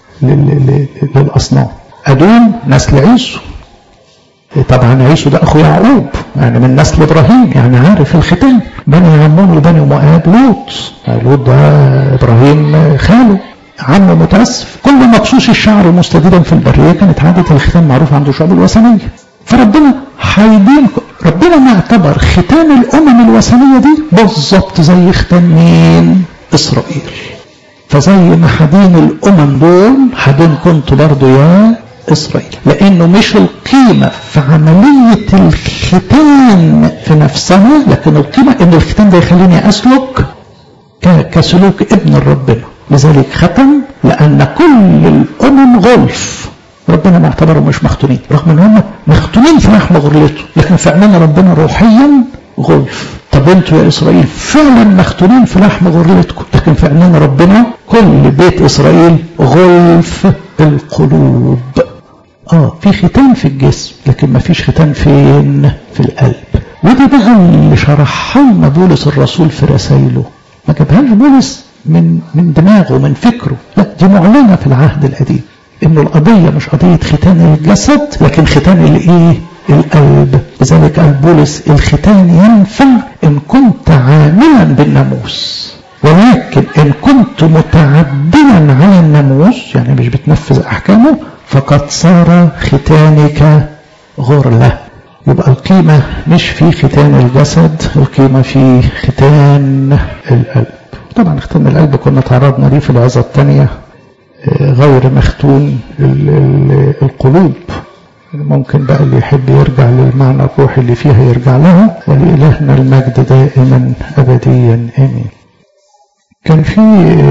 للأصنام أدوم نسل عيسو طبعا عيسو ده أخو يعقوب يعني من نسل إبراهيم يعني عارف الختان بني عمون وبني مؤاب لوط لوط ده إبراهيم خاله عمه متأسف كل مقصوص الشعر مستديرا في البرية كانت عادة الختان معروفة عند الشعوب الوثنية فربنا هيدين ربنا معتبر ختان الأمم الوثنية دي بالظبط زي ختان مين؟ إسرائيل فزي ما حدين الأمم دول حدين كنت برضو يا إسرائيل لأنه مش القيمة في عملية الختان في نفسها لكن القيمة إن الختان ده يخليني أسلك كسلوك ابن ربنا لذلك ختم لأن كل الأمم غلف ربنا معتبرهم مش مختونين رغم ان هم مختونين في لحم غرلته لكن فعلا ربنا روحيا غلف طب انتوا يا اسرائيل فعلا مختونين في لحم غرلتكم لكن فعلا ربنا كل بيت اسرائيل غلف القلوب اه في ختان في الجسم لكن ما فيش ختان فين في القلب ودي بقى اللي شرحها لنا بولس الرسول في رسائله ما جابهاش بولس من من دماغه من فكره لا دي معلنه في العهد القديم انه القضيه مش قضيه ختان الجسد لكن ختان الايه القلب لذلك قال بولس الختان ينفع ان كنت عاملا بالناموس ولكن ان كنت متعدلا على الناموس يعني مش بتنفذ احكامه فقد صار ختانك غرله يبقى القيمه مش في ختان الجسد القيمه في ختان القلب طبعا ختان القلب كنا تعرضنا ليه في العظه الثانيه غير مختون القلوب ممكن بقى اللي يحب يرجع للمعنى الروحي اللي فيها يرجع لها ولإلهنا المجد دائما أبديا آمين كان في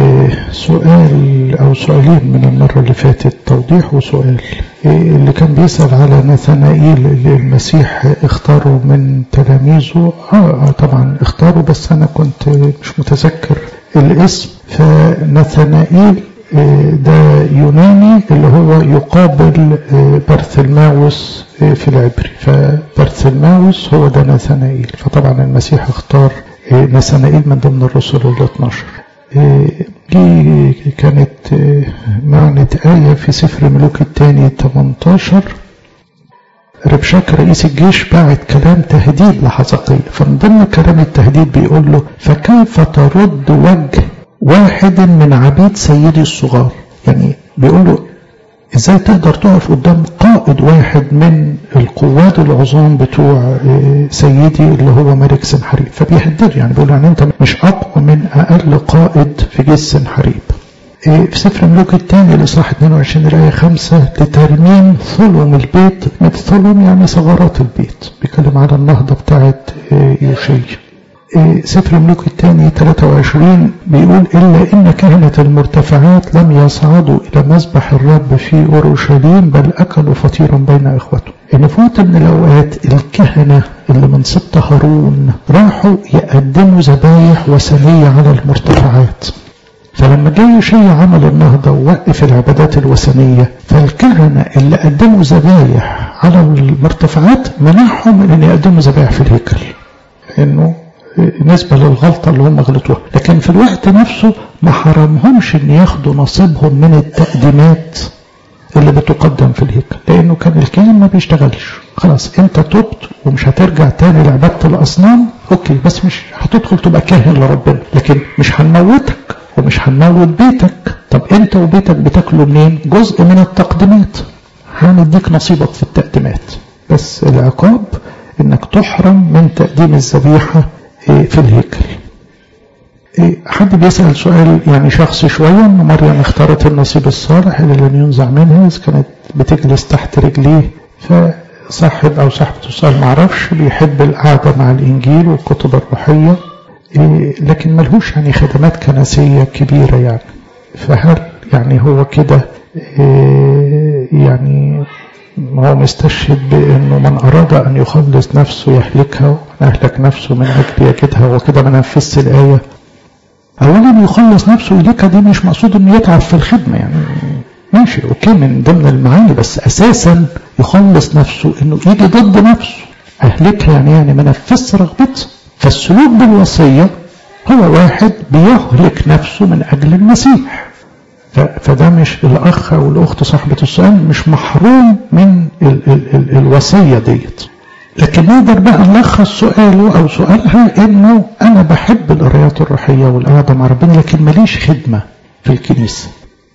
سؤال أو سؤالين من المرة اللي فاتت توضيح وسؤال اللي كان بيسأل على نثنائيل اللي المسيح اختاره من تلاميذه آه طبعا اختاره بس أنا كنت مش متذكر الاسم فنثنائيل ده يوناني اللي هو يقابل برثلماوس في العبري فبرثلماوس هو ده نثنائيل فطبعا المسيح اختار نثنائيل من ضمن الرسل ال 12 دي كانت معنى آية في سفر ملوك الثاني 18 ربشاك رئيس الجيش باعت كلام تهديد لحزقية فمن ضمن كلام التهديد بيقول له فكيف ترد وجه واحد من عبيد سيدي الصغار يعني بيقول له ازاي تقدر تقف قدام قائد واحد من القوات العظام بتوع سيدي اللي هو ملك سنحريب فبيهدد يعني بيقول يعني انت مش اقوى من اقل قائد في جيش سنحريب في سفر ملوك الثاني الاصحاح 22 الايه 5 لترميم ظلم البيت ظلم يعني ثغرات البيت بيتكلم على النهضه بتاعت يوشيا سفر الملوك الثاني 23 بيقول إلا إن كهنة المرتفعات لم يصعدوا إلى مذبح الرب في أورشليم بل أكلوا فطيرا بين إخوتهم إن في وقت من الأوقات الكهنة اللي من سبط هارون راحوا يقدموا ذبايح وثنية على المرتفعات فلما جاي شيء عمل النهضة ووقف العبادات الوثنية فالكهنة اللي قدموا ذبايح على المرتفعات منعهم من أن يقدموا ذبايح في الهيكل إنه نسبة للغلطة اللي هم غلطوها لكن في الوقت نفسه ما حرمهمش ان ياخدوا نصيبهم من التقديمات اللي بتقدم في الهيكل لانه كان الكاهن ما بيشتغلش خلاص انت تبت ومش هترجع تاني لعبادة الاصنام اوكي بس مش هتدخل تبقى كاهن لربنا لكن مش هنموتك ومش هنموت بيتك طب انت وبيتك بتاكلوا منين جزء من التقديمات هنديك نصيبك في التقديمات بس العقاب انك تحرم من تقديم الذبيحه في الهيكل حد بيسأل سؤال يعني شخصي شوية ان مريم اختارت النصيب الصالح اللي لم ينزع منها إذا كانت بتجلس تحت رجليه فصاحب أو صاحبة السؤال معرفش بيحب القعدة مع الإنجيل والكتب الروحية لكن ملهوش يعني خدمات كنسية كبيرة يعني فهل يعني هو كده يعني هو مستشهد بأنه من أراد أن يخلص نفسه يهلكها ومن أهلك نفسه من أجل يجدها وكده ما نفذش الآية أولا يخلص نفسه يهلكها دي مش مقصود إنه يتعب في الخدمة يعني ماشي أوكي من ضمن المعاني بس أساسا يخلص نفسه إنه يجي ضد نفسه أهلكها يعني يعني ما نفذش رغبته فالسلوك بالوصية هو واحد بيهلك نفسه من أجل المسيح فده مش الأخ أو الأخت صاحبة السؤال مش محروم من ال ال ال الوصية ديت لكن نقدر بقى نلخص سؤاله أو سؤالها إنه أنا بحب القرايات الروحية والقعدة مع ربنا لكن ماليش خدمة في الكنيسة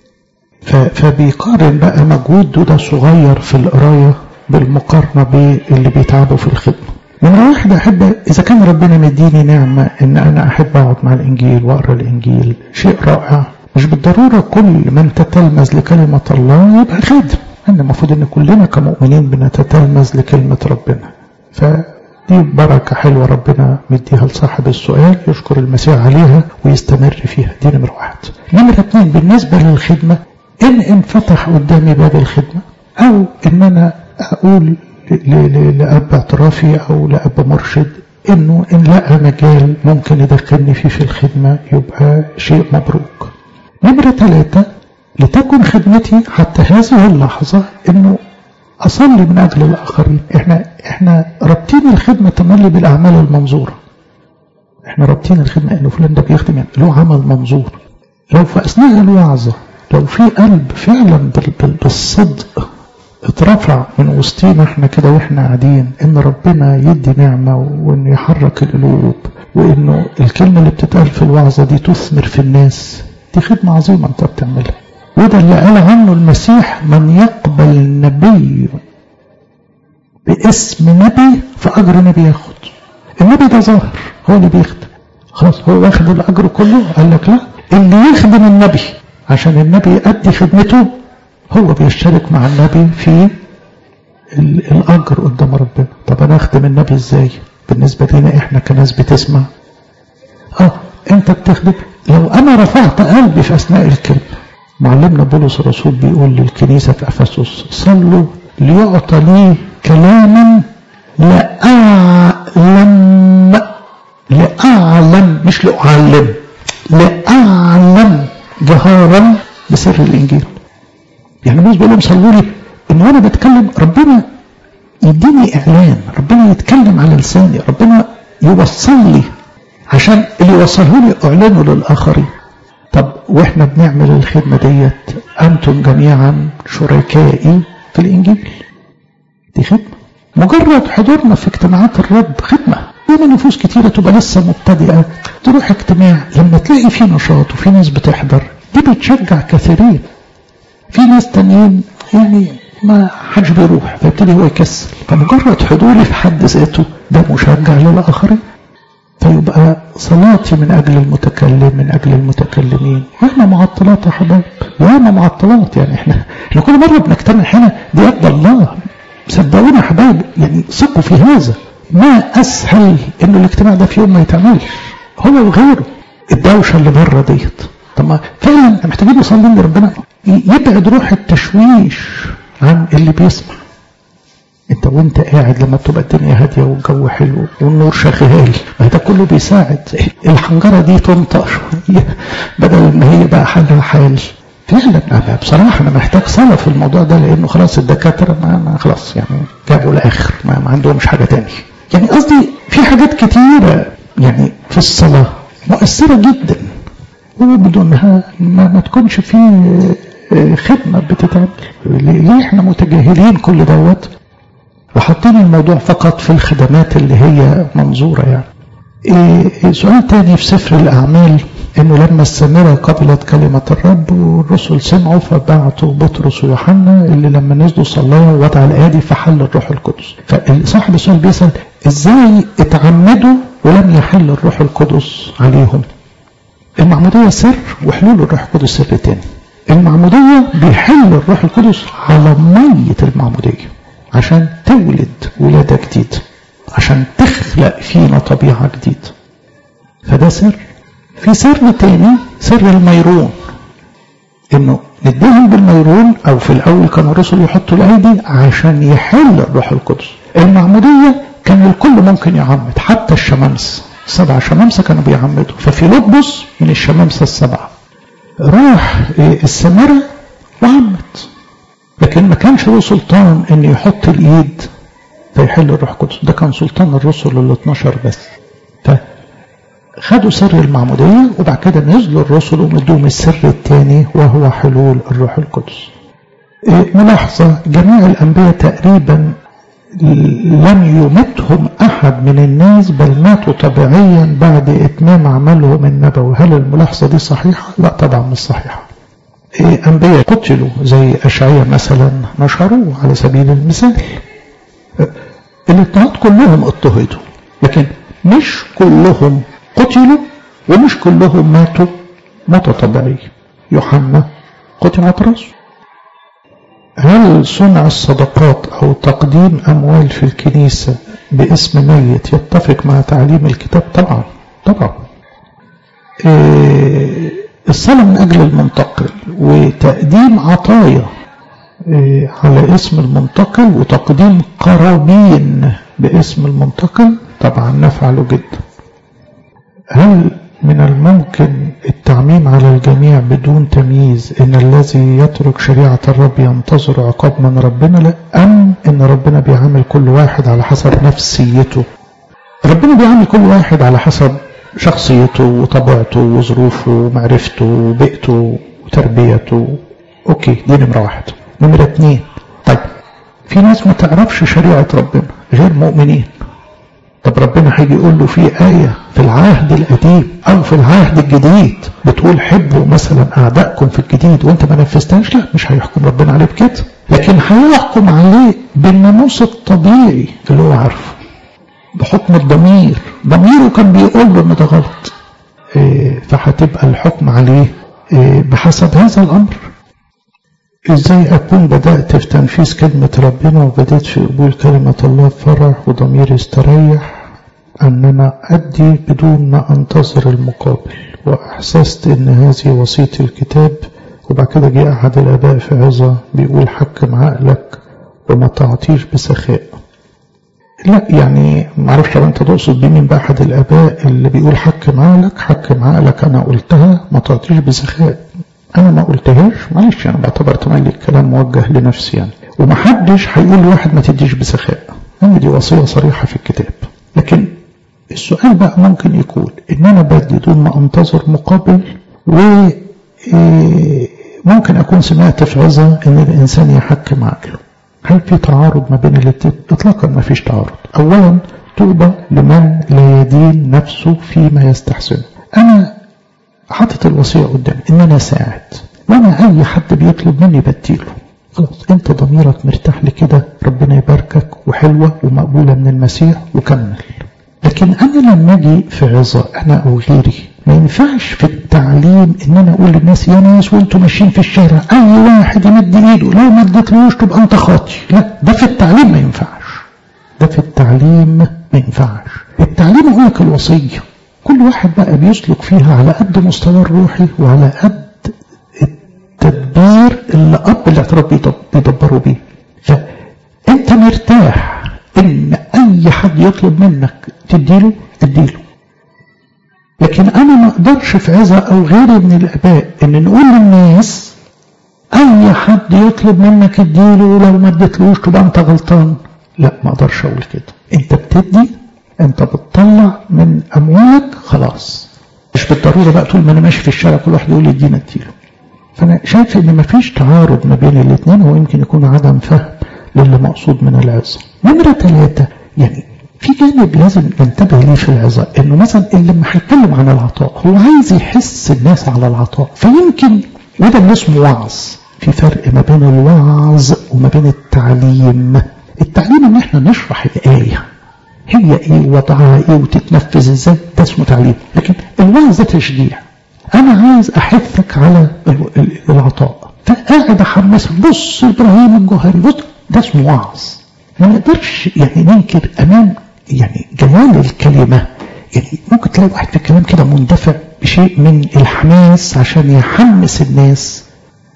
فبيقارن بقى مجهود ده صغير في القراية بالمقارنة باللي بيتعبوا في الخدمة من واحد أحب إذا كان ربنا مديني نعمة إن أنا أحب أقعد مع الإنجيل وأقرأ الإنجيل شيء رائع مش بالضرورة كل من تتلمذ لكلمة الله يبقى خادم أن المفروض أن كلنا كمؤمنين بنتتلمذ لكلمة ربنا فدي بركة حلوة ربنا مديها لصاحب السؤال يشكر المسيح عليها ويستمر فيها دي نمرة واحد نمرة اتنين بالنسبة للخدمة إن انفتح قدامي باب الخدمة أو إن أنا أقول لأب اعترافي أو لأب مرشد إنه إن لقى مجال ممكن يدخلني فيه في الخدمة يبقى شيء مبروك نمرة ثلاثة لتكن خدمتي حتى هذه اللحظة انه اصلي من اجل الاخرين احنا احنا رابطين الخدمة تملي بالاعمال المنظورة احنا رابطين الخدمة انه فلان ده بيخدم يعني له عمل منظور لو في اثناء الوعظة لو في قلب فعلا بالصدق اترفع من وسطينا احنا كده واحنا قاعدين ان ربنا يدي نعمة وانه يحرك القلوب وانه الكلمة اللي بتتقال في الوعظة دي تثمر في الناس دي خدمة عظيمة انت بتعملها وده اللي قال عنه المسيح من يقبل نبي باسم نبي فأجر نبي ياخد النبي ده ظاهر هو اللي بيخدم خلاص هو واخد الأجر كله قال لك لا اللي يخدم النبي عشان النبي يأدي خدمته هو بيشترك مع النبي في الأجر قدام ربنا طب أنا أخدم النبي إزاي بالنسبة لنا إحنا كناس بتسمع آه أنت بتخدم لو أنا رفعت قلبي في أثناء الكلمة معلمنا بولس الرسول بيقول للكنيسة في أفسس صلوا ليعطى لي كلاما لأعلم لأعلم مش لأعلم لأعلم جهارا بسر الإنجيل يعني بولس بيقول لهم صلوا لي إن وأنا بتكلم ربنا يديني إعلان ربنا يتكلم على لساني ربنا يوصل لي عشان اللي يوصله لي اعلنه للاخرين طب واحنا بنعمل الخدمه ديت انتم جميعا شركائي في الانجيل دي خدمه مجرد حضورنا في اجتماعات الرب خدمه ياما نفوس كتيره تبقى لسه مبتدئه تروح اجتماع لما تلاقي فيه نشاط وفي ناس بتحضر دي بتشجع كثيرين في ناس تانيين يعني ما حدش بيروح فيبتدي هو يكسل فمجرد حضوري في حد ذاته ده مشجع للاخرين فيبقى صلاتي من أجل المتكلم من أجل المتكلمين وإحنا معطلات يا حبايب وإحنا معطلات يعني إحنا إحنا كل مرة بنجتمع هنا دي يد الله صدقونا يا حبايب يعني ثقوا في هذا ما أسهل إنه الاجتماع ده في يوم ما يتعملش هو وغيره الدوشة اللي بره ديت طب ما فعلا محتاجين نصلي ان ربنا يبعد روح التشويش عن اللي بيسمع انت وانت قاعد لما بتبقى الدنيا هاديه والجو حلو والنور شغال ما ده كله بيساعد الحنجره دي تنطق شويه بدل ما هي بقى حالها حال فعلا أنا بصراحه انا محتاج صلاه في الموضوع ده لانه خلاص الدكاتره ما, ما خلاص يعني جابوا الاخر ما, ما عندهمش حاجه تاني يعني قصدي في حاجات كتيره يعني في الصلاه مؤثره جدا وبدونها ما, ما تكونش في خدمه بتتعمل ليه احنا متجاهلين كل دوت وحاطين الموضوع فقط في الخدمات اللي هي منظورة يعني إيه سؤال تاني في سفر الأعمال إنه لما السامرة قبلت كلمة الرب والرسل سمعوا فبعتوا بطرس ويوحنا اللي لما نزلوا صلوا ووضع الأيادي فحل الروح القدس فصاحب السؤال بيسأل إزاي اتعمدوا ولم يحل الروح القدس عليهم المعمودية سر وحلول الروح القدس سر تاني المعمودية بيحل الروح القدس على مية المعمودية عشان تولد ولادة جديدة عشان تخلق فينا طبيعة جديدة فده سر في سر تاني سر الميرون انه نديهم بالميرون او في الاول كانوا الرسل يحطوا الايدي عشان يحل الروح القدس المعموديه كان الكل ممكن يعمد حتى الشمامسه سبع شمامسه كانوا بيعمدوا ففيلبس من الشمامسه السبعه راح السامره وعمد لكن ما كانش له سلطان ان يحط الايد فيحل الروح القدس ده كان سلطان الرسل ال 12 بس فخدوا سر المعمودية وبعد كده نزلوا الرسل ومدوهم السر الثاني وهو حلول الروح القدس ملاحظة جميع الأنبياء تقريبا لم يمتهم أحد من الناس بل ماتوا طبيعيا بعد إتمام عملهم النبوي هل الملاحظة دي صحيحة؟ لا طبعا مش صحيحة أنبياء قتلوا زي أشعية مثلا نشروه على سبيل المثال الاضطهاد كلهم اضطهدوا لكن مش كلهم قتلوا ومش كلهم ماتوا موتة طبيعية يوحنا قطعت راسه هل صنع الصدقات أو تقديم أموال في الكنيسة باسم ميت يتفق مع تعليم الكتاب طبعا طبعا إيه الصلاة من أجل المنتقل وتقديم عطايا إيه على اسم المنتقل وتقديم قرابين باسم المنتقل طبعا نفعله جدا هل من الممكن التعميم على الجميع بدون تمييز ان الذي يترك شريعة الرب ينتظر عقاب من ربنا لا ام ان ربنا بيعامل كل واحد على حسب نفسيته ربنا بيعامل كل واحد على حسب شخصيته وطبيعته وظروفه ومعرفته وبيئته وتربيته اوكي دي نمرة واحد نمرة اتنين طيب في ناس ما تعرفش شريعة ربنا غير مؤمنين طب ربنا هيجي يقول له في آية في العهد القديم أو في العهد الجديد بتقول حبوا مثلا أعدائكم في الجديد وأنت ما نفذتهاش لا مش هيحكم ربنا عليه بكده لكن هيحكم عليه بالناموس الطبيعي اللي هو عارفه بحكم الضمير ضميره كان بيقول له ان ده غلط إيه فهتبقى الحكم عليه إيه بحسب هذا الأمر ازاي اكون بدأت في تنفيذ كلمة ربنا وبدأت في قبول كلمة الله بفرح وضميري استريح ان انا ادي بدون ما انتظر المقابل واحسست ان هذه وصية الكتاب وبعد كده جه احد الاباء في عظة بيقول حكم عقلك وما تعطيش بسخاء لا يعني معرفش لو انت تقصد بيه من احد الاباء اللي بيقول حكم عقلك حكم عقلك انا قلتها ما تعطيش بسخاء انا ما قلتهاش معلش انا بعتبر تملي الكلام موجه لنفسي يعني ومحدش هيقول لواحد ما تديش بسخاء هي دي وصيه صريحه في الكتاب لكن السؤال بقى ممكن يكون ان انا بدي دون ما انتظر مقابل و ممكن اكون سمعت في عظه ان الانسان يحكم عقله هل في تعارض ما بين الاثنين اطلاقا ما فيش تعارض اولا توبه لمن لا يدين نفسه فيما يستحسنه انا حاطط الوصية قدامي ان انا ساعد وانا اي حد بيطلب مني بديله خلاص انت ضميرك مرتاح لكده ربنا يباركك وحلوة ومقبولة من المسيح وكمل لكن انا لما اجي في عظة انا او غيري ما ينفعش في التعليم ان انا اقول للناس يا ناس وانتوا ماشيين في الشارع اي واحد يمد ايده لو ما اديتلوش تبقى انت خاطي لا ده في التعليم ما ينفعش ده في التعليم ما ينفعش التعليم هو الوصيه كل واحد بقى بيسلك فيها على قد مستوى الروحي وعلى قد التدبير اللي أب الاعتراف بيدبروا بيه فأنت مرتاح إن أي حد يطلب منك تديله اديله لكن أنا ما أقدرش في عزة أو غيري من الآباء إن نقول للناس أي حد يطلب منك اديله لو ما اديتلوش تبقى أنت غلطان لا ما أقدرش أقول كده أنت بتدي انت بتطلع من اموالك خلاص مش بالضروره بقى طول ما انا ماشي في الشارع كل واحد يقول لي ادينا اديله فانا شايف ان مفيش تعارض ما بين الاثنين هو يمكن يكون عدم فهم للي مقصود من العظه نمره ثلاثه يعني في جانب لازم ننتبه ليه في العظه انه مثلا اللي لما هيتكلم عن العطاء هو عايز يحس الناس على العطاء فيمكن وده اللي اسمه وعظ في فرق ما بين الوعظ وما بين التعليم التعليم ان احنا نشرح الايه هي ايه وضعها ايه وتتنفذ ازاي ده اسمه تعليم لكن الوعظ ده تشجيع انا عايز احثك على العطاء فقاعد احمسك بص ابراهيم الجوهري بص ده اسمه وعظ ما نقدرش يعني ننكر امام يعني جمال الكلمه يعني ممكن تلاقي واحد في الكلام كده مندفع بشيء من الحماس عشان يحمس الناس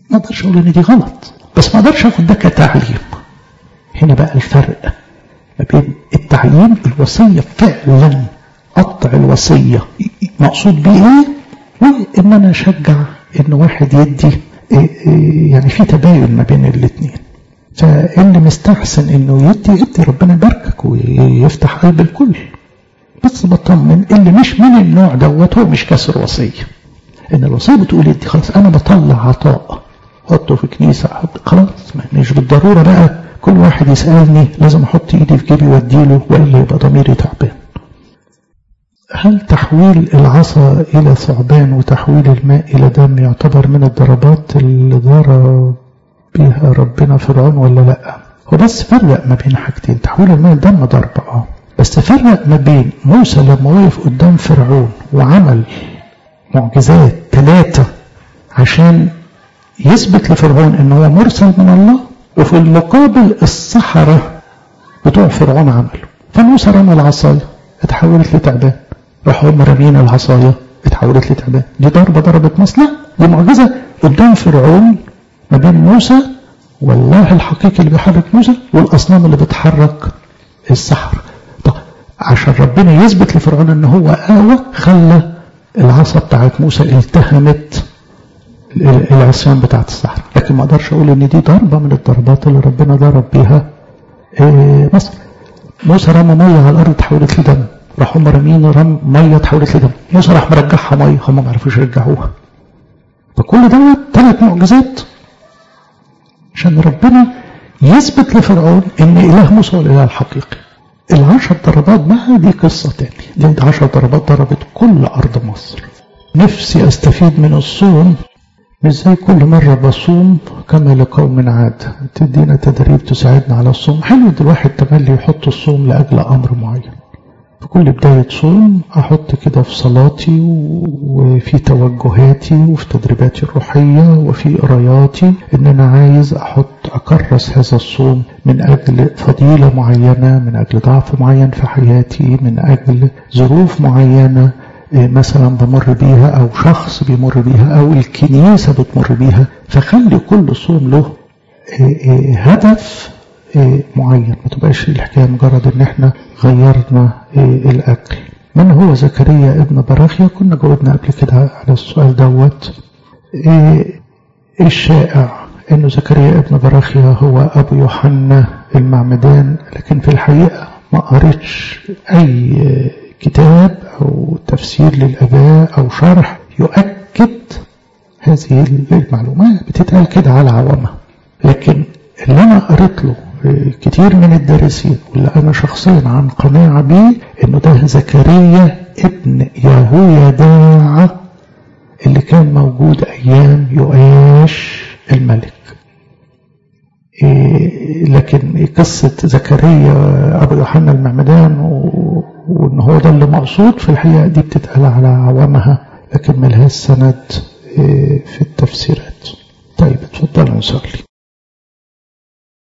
ما اقدرش اقول ان دي غلط بس ما اقدرش اخد ده كتعليم هنا بقى الفرق ما بين التعليم الوصية فعلا قطع الوصية مقصود بيه ايه وان انا اشجع ان واحد يدي يعني في تباين ما بين الاثنين فاللي مستحسن انه يدي يدي ربنا يباركك ويفتح قلب الكل بس بطمن اللي مش من النوع دوت هو مش كسر وصيه ان الوصيه بتقول ادي خلاص انا بطلع عطاء حطه في كنيسه حط خلاص مش بالضروره بقى كل واحد يسالني لازم احط ايدي في جيبي واديله والا يبقى ضميري تعبان هل تحويل العصا إلى ثعبان وتحويل الماء إلى دم يعتبر من الضربات اللي ضرب بها ربنا فرعون ولا لا هو بس فرق ما بين حاجتين تحويل الماء دم ضربة اه بس فرق ما بين موسى لما وقف قدام فرعون وعمل معجزات ثلاثة عشان يثبت لفرعون ان هو مرسل من الله وفي المقابل السحرة بتوع فرعون عملوا فموسى رمى العصاية اتحولت لتعبان راحوا هم رامين العصاية اتحولت لتعبان دي ضربة ضربت مصلح دي معجزة قدام فرعون ما بين موسى والله الحقيقي اللي بيحرك موسى والأصنام اللي بتحرك السحر طب عشان ربنا يثبت لفرعون ان هو آوى خلى العصا بتاعت موسى التهمت العصيان بتاعت السحر لكن ما اقدرش اقول ان دي ضربة من الضربات اللي ربنا ضرب بيها مصر موسى رمى مية على الارض تحولت لدم راحوا رامين رم ميه اتحولت لدم موسى راح مرجعها ميه هم ما عرفوش يرجعوها فكل دوت ثلاث معجزات عشان ربنا يثبت لفرعون ان اله موسى هو الاله الحقيقي العشر ضربات بقى دي قصه تاني دي عشر ضربات ضربت كل ارض مصر نفسي استفيد من الصوم مش زي كل مرة بصوم كما لقوم عاد تدينا تدريب تساعدنا على الصوم حلو ان الواحد تملي يحط الصوم لأجل أمر معين في كل بداية صوم أحط كده في صلاتي وفي توجهاتي وفي تدريباتي الروحية وفي قراياتي إن أنا عايز أحط أكرس هذا الصوم من أجل فضيلة معينة من أجل ضعف معين في حياتي من أجل ظروف معينة مثلا بمر بيها أو شخص بيمر بيها أو الكنيسة بتمر بيها فخلي كل صوم له هدف معين ما تبقاش الحكاية مجرد ان احنا غيرنا الاكل من هو زكريا ابن براخيا كنا جاوبنا قبل كده على السؤال دوت الشائع انه زكريا ابن براخيا هو ابو يوحنا المعمدان لكن في الحقيقة ما قريتش اي كتاب او تفسير للاباء او شرح يؤكد هذه المعلومات بتتقال كده على عوامها لكن اللي انا قريت له كتير من الدارسين واللي انا شخصيا عن قناعة بيه انه ده زكريا ابن يهويداع اللي كان موجود ايام يؤاش الملك إيه لكن قصة زكريا ابو يوحنا المعمدان وان هو ده اللي مقصود في الحقيقة دي بتتقال على عوامها لكن ملهاش سند إيه في التفسيرات طيب اتفضلوا نصلي